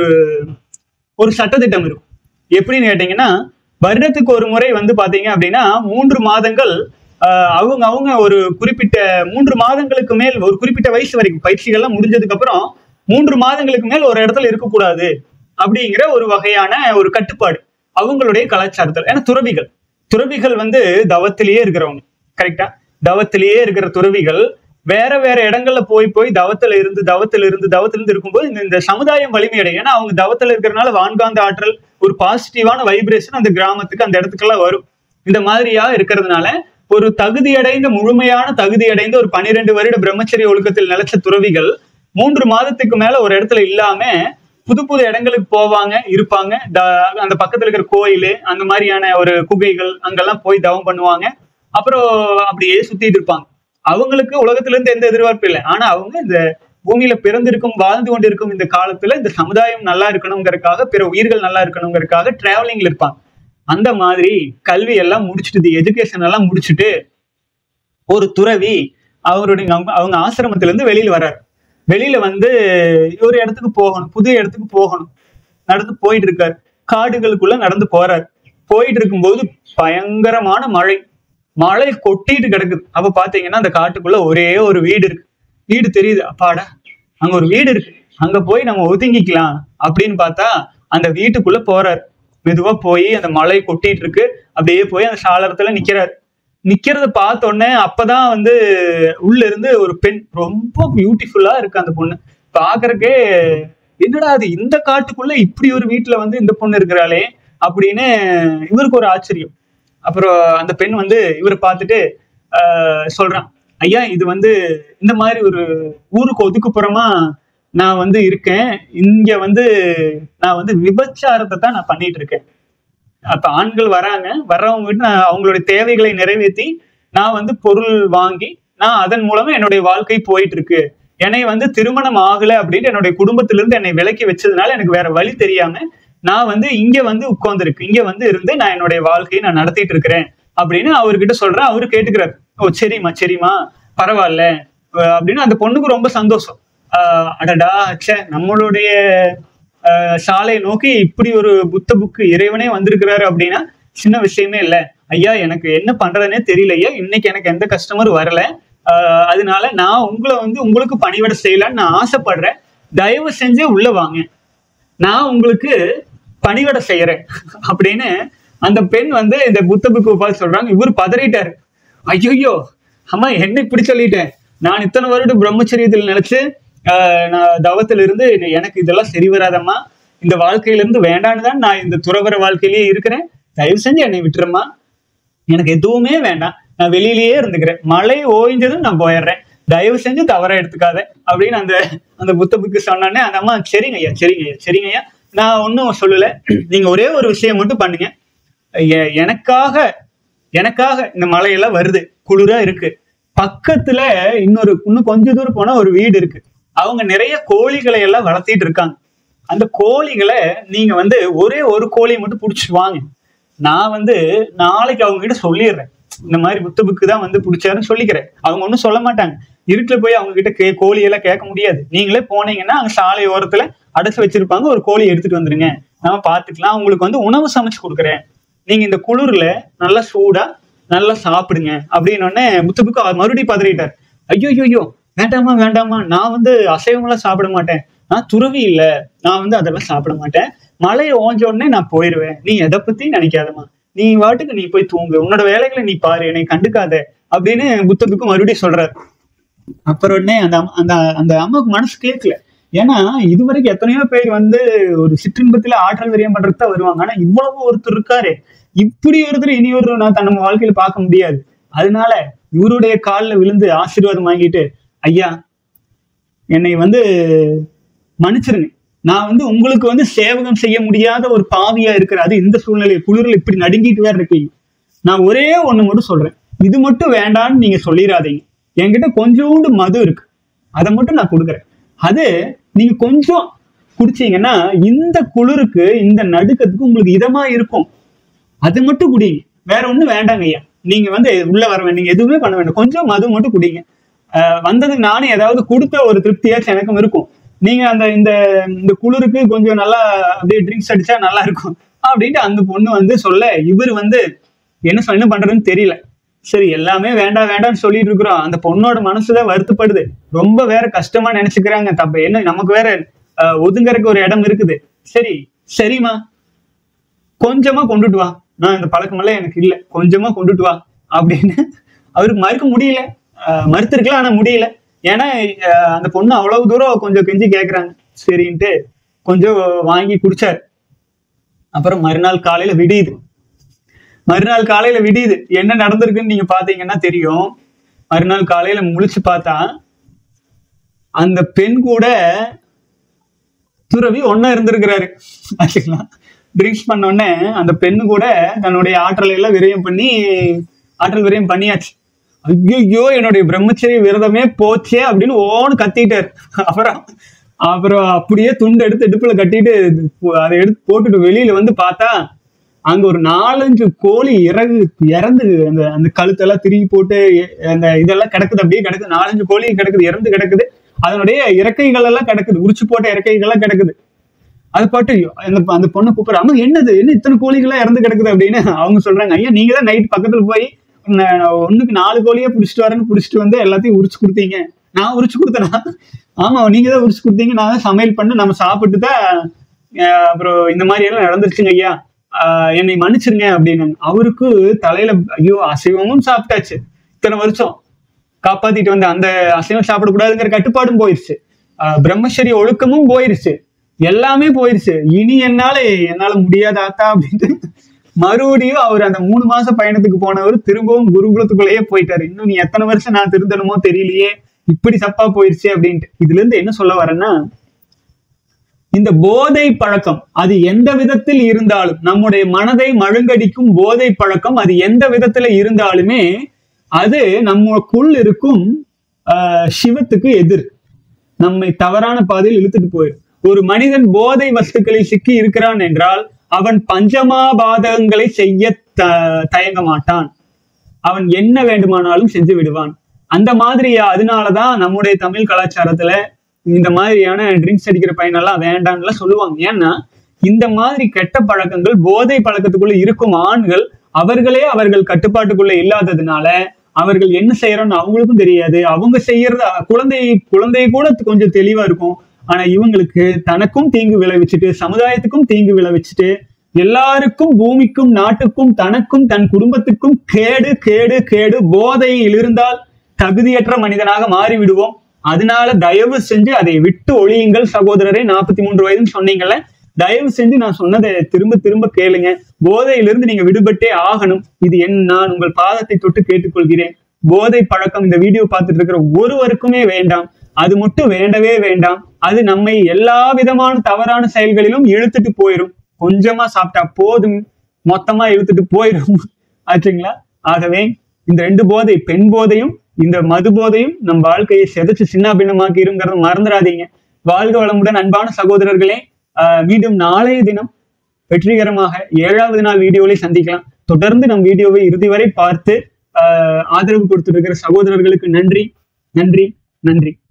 ஒரு சட்டத்திட்டம் இருக்கும் எப்படின்னு கேட்டீங்கன்னா வருடத்துக்கு ஒரு முறை வந்து பாத்தீங்க அப்படின்னா மூன்று மாதங்கள் ஆஹ் அவங்க அவங்க ஒரு குறிப்பிட்ட மூன்று மாதங்களுக்கு மேல் ஒரு குறிப்பிட்ட வயசு வரைக்கும் பயிற்சிகள்லாம் முடிஞ்சதுக்கு அப்புறம் மூன்று மாதங்களுக்கு மேல் ஒரு இடத்துல இருக்கக்கூடாது அப்படிங்கிற ஒரு வகையான ஒரு கட்டுப்பாடு அவங்களுடைய கலாச்சாரத்தில் ஏன்னா துறவிகள் துறவிகள் வந்து தவத்திலேயே இருக்கிறவங்க கரெக்டா தவத்திலேயே இருக்கிற துறவிகள் வேற வேற இடங்கள்ல போய் போய் தவத்துல இருந்து தவத்துல இருந்து தவத்துல இருந்து இருக்கும்போது இந்த இந்த சமுதாயம் வலிமையடையும் ஏன்னா அவங்க தவத்துல இருக்கிறனால வான்காந்த ஆற்றல் ஒரு பாசிட்டிவான வைப்ரேஷன் அந்த கிராமத்துக்கு அந்த இடத்துக்கெல்லாம் வரும் இந்த மாதிரியா இருக்கிறதுனால ஒரு தகுதியடைந்த முழுமையான தகுதியடைந்த ஒரு பன்னிரெண்டு வருட பிரம்மச்சரிய ஒழுக்கத்தில் நிலைச்ச துறவிகள் மூன்று மாதத்துக்கு மேல ஒரு இடத்துல இல்லாம புது புது இடங்களுக்கு போவாங்க இருப்பாங்க த- அந்த பக்கத்துல இருக்கிற கோயில் அந்த மாதிரியான ஒரு குகைகள் அங்கெல்லாம் போய் தவம் பண்ணுவாங்க அப்புறம் அப்படியே சுத்திட்டு இருப்பாங்க அவங்களுக்கு உலகத்துல இருந்து எந்த எதிர்பார்ப்பும் இல்லை ஆனா அவங்க இந்த பூமியில பிறந்திருக்கும் வாழ்ந்து கொண்டிருக்கும் இந்த காலத்துல இந்த சமுதாயம் நல்லா இருக்கணுங்கிறதுக்காக பிற உயிர்கள் நல்லா இருக்கணுங்கிறதுக்காக டிராவலிங்ல இருப்பாங்க அந்த மாதிரி கல்வி எல்லாம் முடிச்சுட்டு எஜுகேஷன் எல்லாம் முடிச்சுட்டு ஒரு துறவி அவருடைய அவங்க- அவங்க ஆசிரமத்துல இருந்து வெளியில வர்றாரு வெளியில வந்து ஒரு இடத்துக்கு போகணும் புது இடத்துக்கு போகணும் நடந்து போயிட்டு இருக்காரு காடுகளுக்குள்ள நடந்து போறாரு போயிட்டு இருக்கும்போது பயங்கரமான மழை மழை கொட்டிட்டு கிடக்குது அப்ப பாத்தீங்கன்னா அந்த காட்டுக்குள்ள ஒரே ஒரு வீடு இருக்கு வீடு தெரியுது அப்பாடா அங்க ஒரு வீடு இருக்கு அங்க போய் நம்ம ஒதுங்கிக்கலாம் அப்படின்னு பார்த்தா அந்த வீட்டுக்குள்ள போறாரு மெதுவா போய் அந்த மழை கொட்டிட்டு இருக்கு அப்படியே போய் அந்த சாளரத்துல நிக்கிறாரு நிக்கிறத பார்த்த உடனே அப்பதான் வந்து உள்ள இருந்து ஒரு பெண் ரொம்ப பியூட்டிஃபுல்லா இருக்கு அந்த பொண்ணு பாக்குறக்கே என்னடா அது இந்த காட்டுக்குள்ள இப்படி ஒரு வீட்டுல வந்து இந்த பொண்ணு இருக்கிறாளே அப்படின்னு இவருக்கு ஒரு ஆச்சரியம் அப்புறம் அந்த பெண் வந்து இவரை பார்த்துட்டு ஆஹ் சொல்றான் ஐயா இது வந்து இந்த மாதிரி ஒரு ஊருக்கு ஒதுக்குப்புறமா நான் வந்து இருக்கேன் இங்க வந்து நான் வந்து விபச்சாரத்தை தான் நான் பண்ணிட்டு இருக்கேன் அப்ப ஆண்கள் வராங்க வர்றவங்க கிட்ட நான் அவங்களுடைய தேவைகளை நிறைவேற்றி நான் வந்து பொருள் வாங்கி நான் அதன் மூலமா என்னுடைய வாழ்க்கை போயிட்டு இருக்கு என்னை வந்து திருமணம் ஆகல அப்படின்னு என்னுடைய குடும்பத்திலிருந்து என்னை விலக்கி வச்சதுனால எனக்கு வேற வழி தெரியாம நான் வந்து இங்க வந்து உட்கார்ந்துருக்கு இங்க வந்து இருந்து நான் என்னுடைய வாழ்க்கையை நான் நடத்திட்டு இருக்கிறேன் அப்படின்னு அவர்கிட்ட சொல்றேன் அவரு கேட்டுக்கிறாரு ஓ சரிம்மா சரிம்மா பரவாயில்ல அஹ் அப்படின்னு அந்த பொண்ணுக்கு ரொம்ப சந்தோஷம் ஆஹ் அடடா ச்சே நம்மளுடைய ஆஹ் சாலையை நோக்கி இப்படி ஒரு புத்த புக்கு இறைவனே வந்திருக்கிறாரு அப்படின்னா சின்ன விஷயமே இல்ல ஐயா எனக்கு என்ன பண்றதுனே தெரியல ஐயா இன்னைக்கு எனக்கு எந்த கஸ்டமர் வரல ஆஹ் அதனால நான் உங்களை வந்து உங்களுக்கு பணிவிட செய்யலான்னு நான் ஆசைப்படுறேன் தயவு செஞ்சு உள்ள வாங்க நான் உங்களுக்கு பணிவிட செய்யறேன் அப்படின்னு அந்த பெண் வந்து இந்த புத்த புக்கு பார்த்து சொல்றாங்க இவர் பதறிட்டாரு ஐயோ அம்மா என்ன இப்படி சொல்லிட்டேன் நான் இத்தனை வருடம் பிரம்மச்சரியத்தில் நினைச்சு ஆஹ் நான் தவத்துல இருந்து எனக்கு இதெல்லாம் சரி வராதம்மா இந்த வாழ்க்கையில இருந்து வேண்டான்னு தான் நான் இந்த துறவர வாழ்க்கையிலேயே இருக்கிறேன் தயவு செஞ்சு என்னை விட்டுருமா எனக்கு எதுவுமே வேண்டாம் நான் வெளியிலேயே இருந்துக்கிறேன் மழை ஓய்ஞ்சதும் நான் போயிடுறேன் தயவு செஞ்சு தவற எடுத்துக்காத அப்படின்னு அந்த அந்த புத்த புக்கு சொன்னானே அந்த அம்மா சரிங்க ஐயா சரிங்க ஐயா சரிங்க ஐயா நான் ஒன்றும் சொல்லல நீங்க ஒரே ஒரு விஷயம் மட்டும் பண்ணுங்க எ- எனக்காக எனக்காக இந்த மழையெல்லாம் வருது குளிரா இருக்கு பக்கத்துல இன்னொரு இன்னும் கொஞ்ச தூரம் போனா ஒரு வீடு இருக்கு அவங்க நிறைய கோழிகளை எல்லாம் வளர்த்திட்டு இருக்காங்க அந்த கோழிகளை நீங்க வந்து ஒரே ஒரு கோழியை மட்டும் பிடிச்சிட்டு வாங்க நான் வந்து நாளைக்கு அவங்க கிட்ட சொல்லிடுறேன் இந்த மாதிரி புத்த புக்கு தான் வந்து பிடிச்சாருன்னு சொல்லிக்கிறேன் அவங்க ஒன்றும் சொல்ல மாட்டாங்க இருட்டுல போய் அவங்க கிட்ட கே கோழியெல்லாம் கேட்க முடியாது நீங்களே போனீங்கன்னா அங்க சாலை ஓரத்துல அடைச்சு வச்சிருப்பாங்க ஒரு கோழி எடுத்துட்டு வந்துருங்க நம்ம பார்த்துக்கலாம் உங்களுக்கு வந்து உணவு சமைச்சு கொடுக்குறேன் நீங்க இந்த குளிர்ல நல்லா சூடா நல்லா சாப்பிடுங்க அப்படின்னு உடனே புத்து புக்கு அவர் மறுபடியும் பதறிட்டார் ஐயோ ஐயோ வேண்டாமா வேண்டாமா நான் வந்து அசைவமெல்லாம் சாப்பிட மாட்டேன் நான் துறவி இல்ல நான் வந்து அதெல்லாம் சாப்பிட மாட்டேன் மழையை ஓஞ்ச உடனே நான் போயிடுவேன் நீ எதை பத்தி நினைக்காதம்மா நீ வாட்டுக்கு நீ போய் தூங்கு உன்னோட வேலைகளை நீ பாரு என்னை கண்டுக்காத அப்படின்னு புத்தத்துக்கு மறுபடியும் சொல்றாரு அப்புறம் உடனே அந்த அம்மா- அந்த அந்த அம்மாவுக்கு மனசு கேட்கல ஏன்னா இதுவரைக்கும் எத்தனையோ பேர் வந்து ஒரு சிற்றின்பத்துல ஆற்றல் விரியம் பண்றதுக்கு தான் வருவாங்க ஆனா இவ்வளவு ஒருத்தர் இருக்காரு இப்படி ஒருத்தர் இனி ஒரு நான் தன் நம்ம வாழ்க்கையில பார்க்க முடியாது அதனால இவருடைய காலில் விழுந்து ஆசீர்வாதம் வாங்கிட்டு ஐயா என்னை வந்து மன்னிச்சிருங்க நான் வந்து உங்களுக்கு வந்து சேவகம் செய்ய முடியாத ஒரு பாவியா இருக்கிற அது இந்த சூழ்நிலை குளிரில் இப்படி நடுங்கிட்டு வேற இருக்கீங்க நான் ஒரே ஒண்ணு மட்டும் சொல்றேன் இது மட்டும் வேண்டான்னு நீங்க சொல்லிடாதீங்க என்கிட்ட கொஞ்சோண்டு மது இருக்கு அதை மட்டும் நான் கொடுக்குறேன் அது நீங்க கொஞ்சம் குடிச்சீங்கன்னா இந்த குளிருக்கு இந்த நடுக்கத்துக்கு உங்களுக்கு இதமா இருக்கும் அது மட்டும் குடிங்க வேற ஒண்ணும் வேண்டாங்க ஐயா நீங்க வந்து உள்ள வர வேண்டிய நீங்க எதுவுமே பண்ண வேண்டாம் கொஞ்சம் மது மட்டும் குடிங்க ஆஹ் வந்ததுக்கு நானே ஏதாவது கொடுத்த ஒரு திருப்தியாச்சும் எனக்கும் இருக்கும் நீங்க அந்த இந்த இந்த குளிருக்கு கொஞ்சம் நல்லா அப்படியே ட்ரிங்க்ஸ் அடிச்சா நல்லா இருக்கும் அப்படின்ட்டு அந்த பொண்ணு வந்து சொல்ல இவர் வந்து என்ன சொல்~ என்ன பண்றதுன்னு தெரியல சரி எல்லாமே வேண்டாம் வேண்டாம்னு சொல்லிட்டு இருக்கிறோம் அந்த பொண்ணோட மனசுதான் வருத்தப்படுது ரொம்ப வேற கஷ்டமா நினைச்சுக்கிறாங்க தப்ப என்ன நமக்கு வேற அஹ், ஒதுங்கறதுக்கு ஒரு இடம் இருக்குது சரி சரிம்மா கொஞ்சமா கொண்டுட்டு வா நான் இந்த பழக்கமெல்லாம் எனக்கு இல்லை கொஞ்சமா கொண்டுட்டு வா அப்படின்னு அவருக்கு மறுக்க முடியல அஹ் மறுத்திருக்கலாம் ஆனா முடியல ஏன்னா அஹ் அந்த பொண்ணு அவ்வளவு தூரம் கொஞ்சம் கெஞ்சி கேக்குறாங்க சரின்ட்டு கொஞ்சம் வாங்கி குடிச்சாரு அப்புறம் மறுநாள் காலையில விடியுது மறுநாள் காலையில விடியுது என்ன நடந்திருக்குன்னு நீங்க பாத்தீங்கன்னா தெரியும் மறுநாள் காலையில முழிச்சு பார்த்தா அந்த பெண் கூட துறவி ஒன்னா இருந்திருக்கிறாரு ஆச்சுங்களா ட்ரிங்க்ஸ் பண்ண உடனே அந்த பெண்ணு கூட தன்னுடைய ஆற்றலை எல்லாம் விரயம் பண்ணி ஆற்றல் விரயம் பண்ணியாச்சு ஐயோ என்னுடைய பிரம்மச்சரிய விரதமே போச்சே அப்படின்னு ஓன்னு கத்திட்டாரு அப்புறம் அப்புறம் அப்படியே துண்டு எடுத்து இடுப்புல கட்டிட்டு அதை எடுத்து போட்டுட்டு வெளியில வந்து பார்த்தா அங்க ஒரு நாலஞ்சு கோழி இறகு இறந்து அந்த அந்த கழுத்தெல்லாம் திருப்பி போட்டு எ- அந்த இதெல்லாம் கிடக்குது அப்படியே கிடக்குது நாலஞ்சு கோழி கிடக்குது இறந்து கிடக்குது அதனுடைய இறக்கைகள் எல்லாம் கிடக்குது உரிச்சு போட்ட இறக்கைகள் எல்லாம் கிடக்குது அது பாட்டு அந்த அந்த பொண்ணை கூப்பிடுற அம்மா என்னது என்ன இத்தனை கோழிகள்லாம் இறந்து கிடக்குது அப்படின்னு அவங்க சொல்றாங்க ஐயா நீங்க தான் நைட் பக்கத்துல போய் ந- நான் ஒண்ணுக்கு நாலு கோழியா புடிச்சிட்டு வரேன்னு புடிச்சிட்டு வந்து எல்லாத்தையும் உரிச்சு கொடுத்தீங்க நான் உரிச்சு கொடுத்தேனா ஆமா நீங்க தான் உரிச்சு கொடுத்தீங்க நான் தான் சமையல் பண்ணி நம்ம சாப்பிட்டு தான் அஹ், அப்புறம் இந்த மாதிரி எல்லாம் நடந்துருச்சுங்க ஐயா ஆஹ், என்னை மன்னிச்சிருங்க அப்படின்னு அவருக்கு தலையில ஐயோ அசைவமும் சாப்பிட்டாச்சு இத்தனை வருஷம் காப்பாத்திட்டு வந்த அந்த அசைவம் சாப்பிடக்கூடாதுங்கிற கட்டுப்பாடும் போயிருச்சு ஆஹ் பிரம்மச்சரிய ஒழுக்கமும் போயிருச்சு எல்லாமே போயிருச்சு இனி என்னால என்னால முடியாத ஆத்தா அப்படின்ட்டு மறுபடியும் அவர் அந்த மூணு மாச பயணத்துக்கு போனவர் திரும்பவும் குருகுலத்துக்குள்ளேயே போயிட்டாரு இன்னும் நீ எத்தனை வருஷம் நான் திருந்தணுமோ தெரியலையே இப்படி தப்பா போயிருச்சு அப்படின்ட்டு இதுல இருந்து என்ன சொல்ல வரேன்னா இந்த போதை பழக்கம் அது எந்த விதத்தில் இருந்தாலும் நம்முடைய மனதை மழுங்கடிக்கும் போதை பழக்கம் அது எந்த விதத்துல இருந்தாலுமே அது நமக்குள் இருக்கும் ஆஹ், சிவத்துக்கு எதிர் நம்மை தவறான பாதையில் இழுத்துட்டு போயிடும் ஒரு மனிதன் போதை வஸ்துக்களில் சிக்கி இருக்கிறான் என்றால் அவன் பஞ்சமாபாதகங்களை செய்ய த- தயங்க மாட்டான் அவன் என்ன வேண்டுமானாலும் செஞ்சு விடுவான் அந்த மாதிரியா அதனாலதான் நம்முடைய தமிழ் கலாச்சாரத்துல இந்த மாதிரியான ட்ரிங்க்ஸ் அடிக்கிற பையனெல்லாம் வேண்டாம்லாம் சொல்லுவாங்க ஏன்னா இந்த மாதிரி கெட்ட பழக்கங்கள் போதை பழக்கத்துக்குள்ள இருக்கும் ஆண்கள் அவர்களே அவர்கள் கட்டுப்பாட்டுக்குள்ள இல்லாததுனால அவர்கள் என்ன செய்யறோம்னு அவங்களுக்கும் தெரியாது அவங்க செய்யறது குழந்தை குழந்தை கூட கொஞ்சம் தெளிவா இருக்கும் ஆனா இவங்களுக்கு தனக்கும் தீங்கு விளைவிச்சுட்டு சமுதாயத்துக்கும் தீங்கு விளைவிச்சுட்டு எல்லாருக்கும் பூமிக்கும் நாட்டுக்கும் தனக்கும் தன் குடும்பத்துக்கும் கேடு கேடு கேடு போதையில் இருந்தால் தகுதியற்ற மனிதனாக மாறி விடுவோம் அதனால தயவு செஞ்சு அதை விட்டு ஒழியுங்கள் சகோதரரே நாற்பத்தி மூன்று வயதுன்னு சொன்னீங்கல்ல தயவு செஞ்சு நான் சொன்னதை திரும்ப திரும்ப கேளுங்க போதையிலிருந்து நீங்க விடுபட்டே ஆகணும் இது என் நான் உங்கள் பாதத்தை தொட்டு கேட்டுக்கொள்கிறேன் போதை பழக்கம் இந்த வீடியோ பார்த்துட்டு இருக்கிற ஒருவருக்குமே வேண்டாம் அது மட்டும் வேண்டவே வேண்டாம் அது நம்மை எல்லா விதமான தவறான செயல்களிலும் இழுத்துட்டு போயிடும் கொஞ்சமா சாப்பிட்டா போதும் மொத்தமா இழுத்துட்டு போயிடும் ஆச்சுங்களா ஆகவே இந்த ரெண்டு போதை பெண் போதையும் இந்த மது போதையும் நம் வாழ்க்கையை செதைச்சு சின்ன பின்னமாக்கிருங்கிறத மறந்துடாதீங்க வாழ்க வளமுடன் அன்பான சகோதரர்களே ஆஹ் மீண்டும் நாளைய தினம் வெற்றிகரமாக ஏழாவது நாள் வீடியோவிலே சந்திக்கலாம் தொடர்ந்து நம் வீடியோவை இறுதி வரை பார்த்து ஆஹ் ஆதரவு கொடுத்துட்டு இருக்கிற சகோதரர்களுக்கு நன்றி நன்றி நன்றி